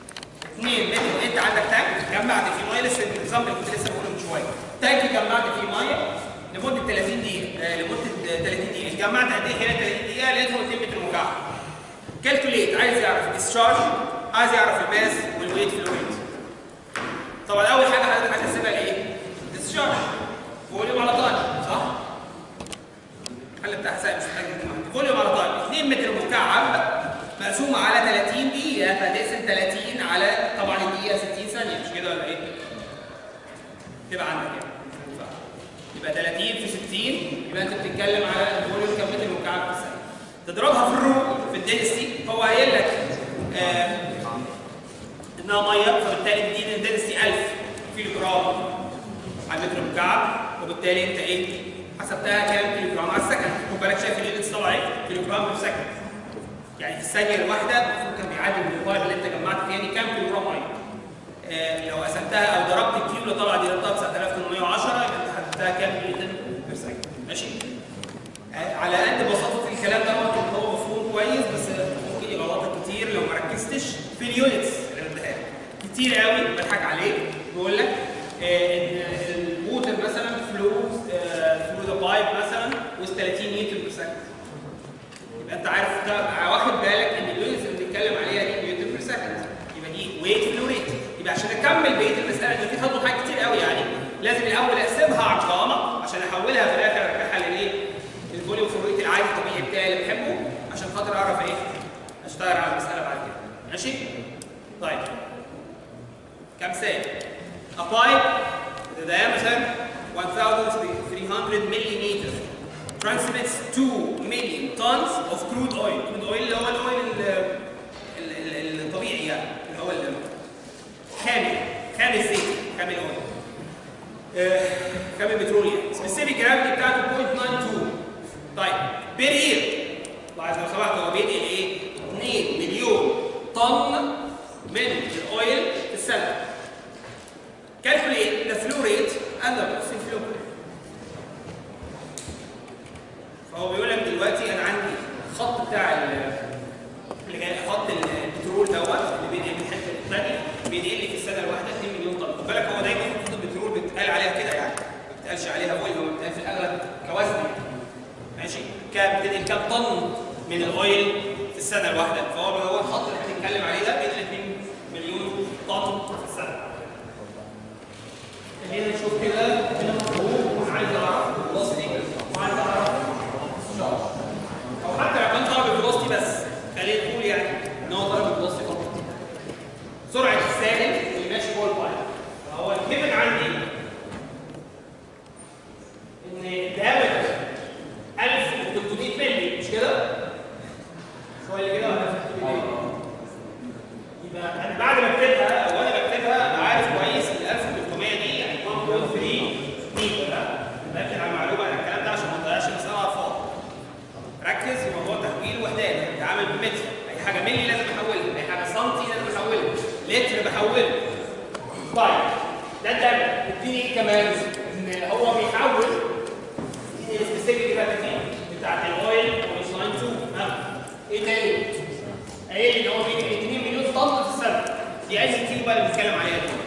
2 متر انت عندك تانك جمعت فيه ميه لسه النظام اللي كنت لسه بقوله من شويه تانك جمعت فيه ميه لمده 30 دقيقه آه لمده 30 دقيقه جمعت قد ايه خلال 30 دقيقه لقيتهم 2 متر مكعب كالكوليت عايز يعرف الديسشارج عايز يعرف الماس والويت فلو ريت طبعا اول حاجه حضرتك هتحسبها ايه؟ الديسشارج فوليوم على طالب صح؟ الحل بتاع حساب مش محتاج فوليوم على طالب 2 متر مكعب مقسوم على 30 دقيقة فتقسم 30 على طبعا الدقيقة 60 ثانية مش كده ولا ايه؟ تبقى عندك يعني يبقى 30 في 60 يبقى انت بتتكلم على الفوليوم كم متر مكعب في الثانية تضربها في الرو في الدنسيتي هو قايل لك آه انها ميه فبالتالي بتديني الدنسيتي 1000 كيلو جرام على متر مكعب وبالتالي انت ايه حسبتها كام كيلو جرام على السكند خد بالك شايف اليونتس طبعا ايه كيلو جرام في السكند يعني في الثانيه الواحده المفروض كان بيعدي من الفايل اللي انت جمعت فيها دي كام كيلو جرام ميه آه لو قسمتها او ضربت الكيلو اللي طلع دي ضربتها ب 9810 يبقى انت حسبتها كام لتر في السكند ماشي آه على قد بساطه الكلام ده ممكن هو مفهوم كويس بس ممكن يبقى غلطات كتير لو ما ركزتش في اليونتس اللي بديها كتير قوي بضحك عليك بقول لك آه ان الووتر مثلا فلو ثرو ذا بايب مثلا ويز 30 نيوتن بير سكند يبقى انت عارف واخد بالك ان اليونتس اللي بنتكلم عليها دي نيوتن بير سكند يبقى دي ويت فلو ريت يبقى عشان اكمل بقيه المساله دي في خطوه حاجات كتير قوي يعني لازم الاول اقسمها على القامه عشان احولها في الاخر ارجعها للايه؟ الفوليوم فلو ريت العادي الطبيعي بتاعي اللي بحبه عشان خاطر اعرف ايه؟ اشتغل على المساله بعد كده ماشي؟ طيب كم سنه؟ A pipe with a diameter 1300 millimeters transmits 2 million tons of crude oil. crude oil اللي هو الاويل الطبيعي يعني اللي هو خامل خام الزيت خام الاويل. آه خام البترول يعني. سبيسيفيك جرافيتي بتاعته 0.92 طيب بير اير لاحظ لو سمحت هو بينقل ايه؟ 2 مليون طن من الاويل في السنه. calculate the flow rate and the processing flow. فهو بيقول لك دلوقتي انا عندي خط بتاع اللي جاي خط البترول دوت اللي بينقل من حته للثانيه بينقل لي في السنه الواحده 2 مليون طن خد بالك هو دايما خط البترول بيتقال عليها كده يعني ما بيتقالش عليها فوليوم بيتقال في الاغلب كوزن ماشي كام بتنقل كام طن من الاويل في السنه الواحده فهو هو الخط اللي احنا بنتكلم عليه ده بينقل 2 مليون طن في السنه خلينا نشوف كده هنا مفهوم وانا عايز اعرف الفلوسيتي وعايز اعرف الشارج او حتى لو كان طلب الفلوسيتي بس خلينا نقول يعني ان هو طلب الفلوسيتي فقط سرعه السائل اللي ماشي جوه البايب فهو الجيفن عندي ان الدايمتر 1300 مللي مش كده؟ شويه كده ولا 1300 مللي يبقى انا بعد ما اكتبها او انا بكتبها ابقى عارف كويس ان 1300 دي يعني 1.3 متر باكد على المعلومه على الكلام ده عشان ما نضيعش المساله على الفاضي ركز في موضوع تحويل وحدات تعامل بالمتر اي حاجه ملي لازم بحولها اي حاجه سنتي انا بحولها لتر بحولها طيب ده الدم اديني ايه كمان ان هو بيحول السبيسيفيك جرافيتي بتاعت الاويل والسلاين 2 ها ايه تاني؟ قايل لي ان هو بيجي 2 مليون طن في السنه دي اي كيلو بقى اللي بنتكلم عليها دي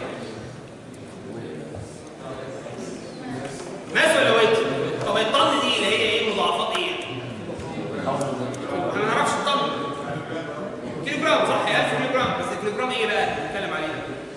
ماس ولا ويت؟ طب الطن دي اللي هي ايه مضاعفات ايه؟ احنا ما نعرفش الطن كيلو جرام صح هي 1000 كيلو جرام بس الكيلو جرام ايه بقى؟ بنتكلم عليه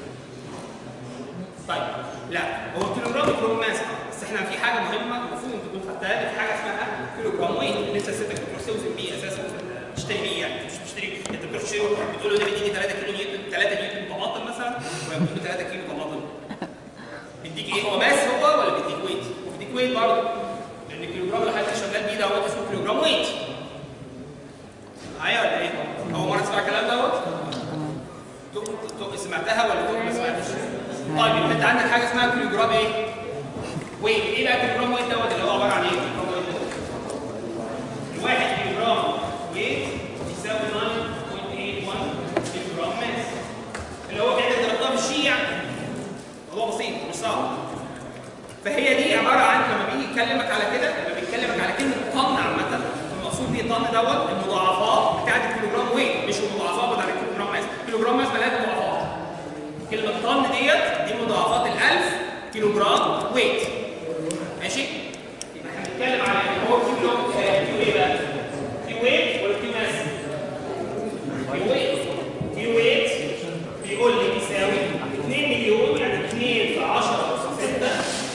طيب لا هو كيلو جرام كيلو ماس بس احنا في حاجه مهمه المفروض تكون خدتها لي في حاجه اسمها كيلو جرام ويت اللي انت ستك بتروح توزن بيه اساسا تشتري بيه يعني مش بتشتري انت بتروح تشتري بتقول له ده بيديني 3 كيلو نيوتن 3 نيوتن طماطم مثلا ولا بيديني 3 كيلو طماطم بيديك ايه هو ماس هو ولا بيديك ويت؟ بيديك ويت برضه لان الكيلو جرام اللي حضرتك شغال بيه دوت اسمه كيلو جرام ويت معايا ولا ايه؟ اول مره تسمع الكلام دوت؟ تق- تق- سمعتها ولا تق- ما سمعتش؟ طيب يبقى انت عندك حاجه اسمها كيلو جرام ايه؟ ويت ايه بقى كيلو جرام ويت دوت اللي هو عباره عن ايه؟ كيلو جرام ويت دوت؟ الواحد كيلو جرام ويت يساوي 9.81 كيلو جرام ماس اللي هو كده ضربتها بالشيء يعني موضوع بسيط مش صعب فهي دي عباره عن لما بيجي يكلمك على كده لما بيتكلمك على كلمه طن عامه المقصود بيه طن دوت المضاعفات بتاعت الكيلو جرام ويت مش المضاعفات بتاعت الكيلو جرام ماس الكيلو جرام ماس مالهاش مضاعفات كلمه طن ديت دي مضاعفات ال 1000 كيلو جرام ويت ماشي يبقى احنا بنتكلم على ان هو كيلو آه، كيلو ايه بقى؟ كيلو ويت ولا كيلو ماس؟ كيلو ويت كيلو ويت بيقول لي بيساوي 2 مليون يعني 2 في 10 أس 6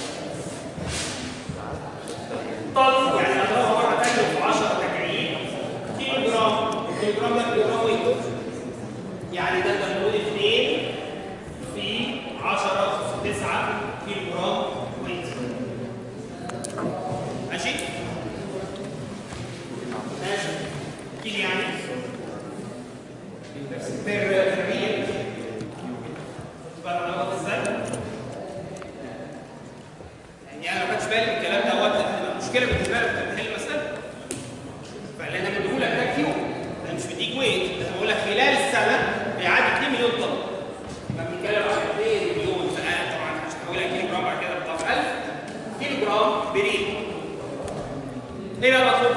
طن يعني اضربها مره ثانيه في 10 تكعيب كيلو جرام كيلو جرام ده كيلو جرام ويت يعني ده انت بتقول 2 في 10 أس 9 كيلو جرام ويت ماشي؟ ماشي كيلو يعني بير بير بقى انا واخد ازاي؟ يعني انا ما خدتش بالي من الكلام دوت هتبقى مشكله بالنسبه لك لما تحل المساله. فاللي انا بقول لك ده كيو انا مش بديك ويت انا بقول لك خلال السنه بيعدي 2 مليون طن. لما بنتكلم عن 2 مليون فآه طبعا مش هقول لك كيلو جرام بعد كده بتاع 1000 كيلو جرام بريد. ايه بقى المطلوب؟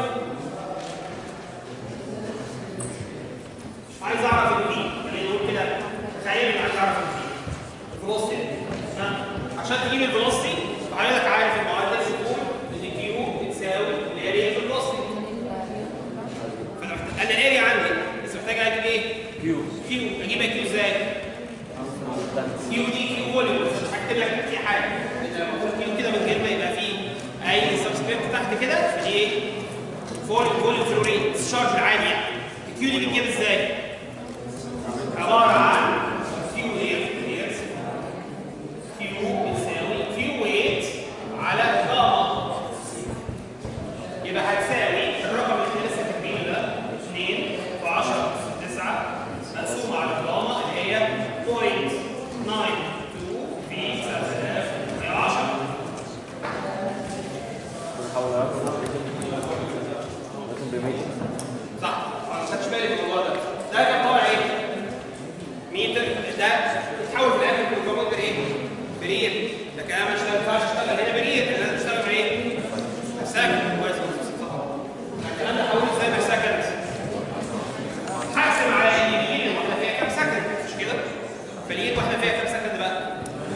عايز اعرف البي يعني نقول كده تخيل انك عايز اعرف البي الفلوسيتي ها عشان تجيب الفلوسيتي حضرتك عارف المعادله بتقول ان كيو بتساوي الاريا في الفلوسيتي فانا محتاج- انا الاريا عندي بس محتاج اجيب ايه؟ كيو كيو اجيبها كيو ازاي؟ كيو دي كيو فوليوم بس مش هكتب لك في حاجه لان لما اقول كيو كده من غير ما يبقى فيه اي سبسكريبت تحت كده فدي ايه؟ فوليوم فوليوم فلو ريت الشارج العادي يعني الكيو دي بتجيب ازاي؟ عبارة عن كيو ايه كيو بتساوي كيو ويت على جاما يبقى هتساوي الرقم اللي احنا لسه كاتبينه ده 2 في 10 في 9 مقسوم على جاما اللي هي 0.92 في 7000 في 10 صح ما خدتش بالي من الموضوع ده ده كان طالع ايه؟ متر ده بتحول في الاخر كيلوجرامات بايه؟ برير لكن انا مش ما ينفعش اشتغل هنا برير لان انا بشتغل بايه؟ سكند كويس الكلام ده حوله ازاي بسكند؟ هقسم على ان اليد واحده فيها كام سكند مش كده؟ فاليد واحده فيها كام سكند بقى؟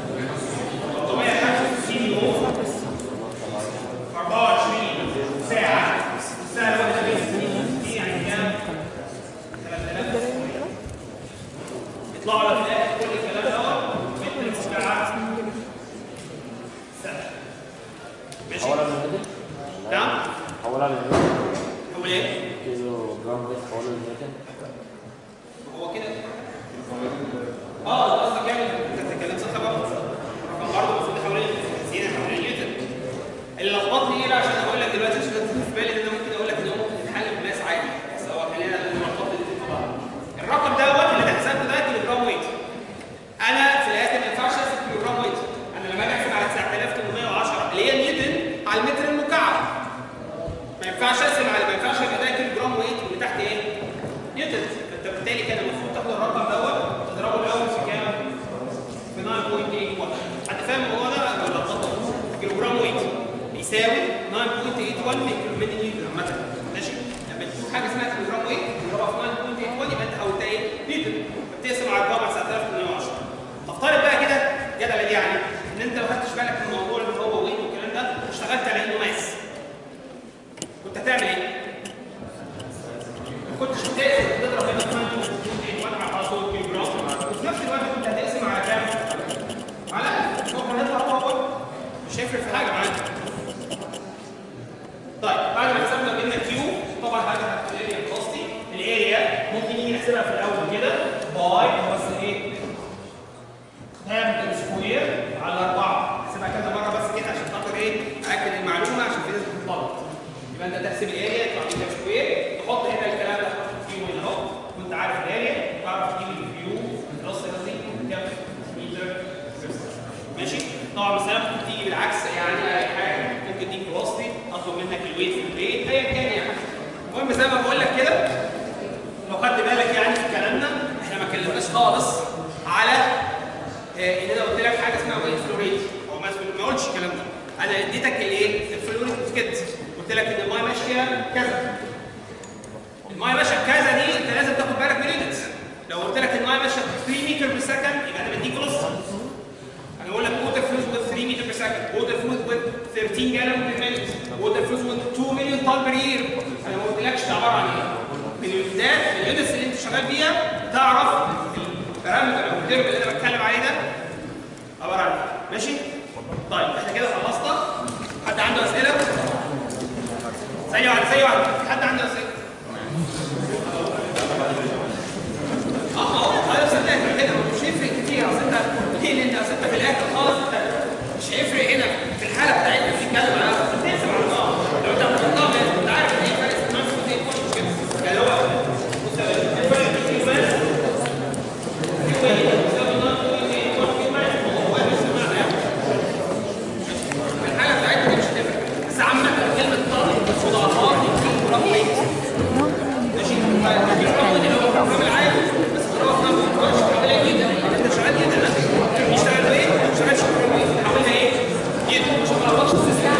365 يوم في 24 ساعه الساعه الواحده فيها 60 دي يعني كام؟ 3000 يطلعوا لك في الاخر كل الكلام دوت متر مكعب سنه ماشي حوالي المتر نعم حوالي المتر هو ايه كيلو جرام بس حوالي المتر هو كده اه ده قصدك يعني انت بتتكلم صح برضه الرقم برضه المفروض حوالين زياده حوالين نيوتن اللي لخبطني ايه بقى عشان اقول لك دلوقتي عشان تكون في بالي ان انا ممكن اقول لك ان هو ممكن يتحل بماس عادي بس هو خلينا نحط الاثنين في بعض الرقم دوت اللي انا حسبته ده كيلو جرام ويت انا في الاخر ما ينفعش احسب كيلو جرام ويت انا لما اجي احسب على 9810 اللي هي نيوتن على المتر المكعب ما ينفعش اقسم على ما ينفعش يبقى ده كيلو جرام ويت واللي تحت ايه؟ تفرق في حاجه معانا طيب بعد ما حسبنا جبنا كيو طبعا هذا هتكون الاريا velocity الاريا ممكن نيجي نحسبها في الاول كده باي بس ايه تام سكوير على 4 احسبها كذا مره بس كده عشان خاطر ايه اكد المعلومه عشان في ناس بتتلخبط يبقى انت تحسب الاريا يطلع لي تام سكوير تحط هنا الكلام ده تحط كيو هنا اهو وانت عارف الاريا تعرف تجيب الكيو الفيلوسيتي قصدي كام متر ماشي طبعا المساله ممكن تيجي بالعكس يعني اي حاجه ممكن تيجي فيلوسيتي اطلب منك الويت في البيت ايا كان يعني المهم زي ما بقول لك كده لو خدت بالك يعني في كلامنا احنا ما اتكلمناش خالص على آه، ان انا قلت لك حاجه اسمها ويت فلو ريت هو ما ما قلتش الكلام ده انا اديتك الايه الفلو ريت وسكت قلت لك ان المايه ماشيه كذا المايه ماشيه كذا دي انت لازم تاخد بالك من اليونتس لو قلت لك المايه ماشيه 3 متر بير سكند يبقى انا بديك نص انا بقول لك ووتر فلوز with 3 متر بير سكند ووتر فلوز with 13 جالون بير مينيت ووتر فلوز with 2 مليون طن بير يير انا ما قلتلكش ده عباره عن ايه من اليونتات من اليونتس اللي انت شغال بيها تعرف البارامتر او الترم اللي انا بتكلم عليه ده عباره عن ايه ماشي طيب احنا كده خلصنا حد عنده اسئله ثانيه واحده ثانيه واحده في حد عنده اسئله اه اه انا صدقني كده مش هيفرق كتير اصل انت ليه لان اصل انت في الاخر خالص انت مش هيفرق هنا في الحاله بتاعتنا بتتكلم على بتقسم على بعض لو انت بتطلع انت عارف ان ايه فرق الناس ودي كل مش كده يعني هو بص الفرق بين الناس في وين بسبب الناس ودي كل في واحد هو بس معنى في الحاله بتاعتنا دي مش هتفرق بس عامه كلمه طالب مضاعفات دي رقم ماشي مفيش رقم اللي هو الرقم العادي بس خلاص انا ما بقدرش احولها جدا انت شغال جدا ها بيشتغل ايه؟ ما بيشتغلش ايه؟ حولها ايه؟ جدا عشان ما اغلطش السيستم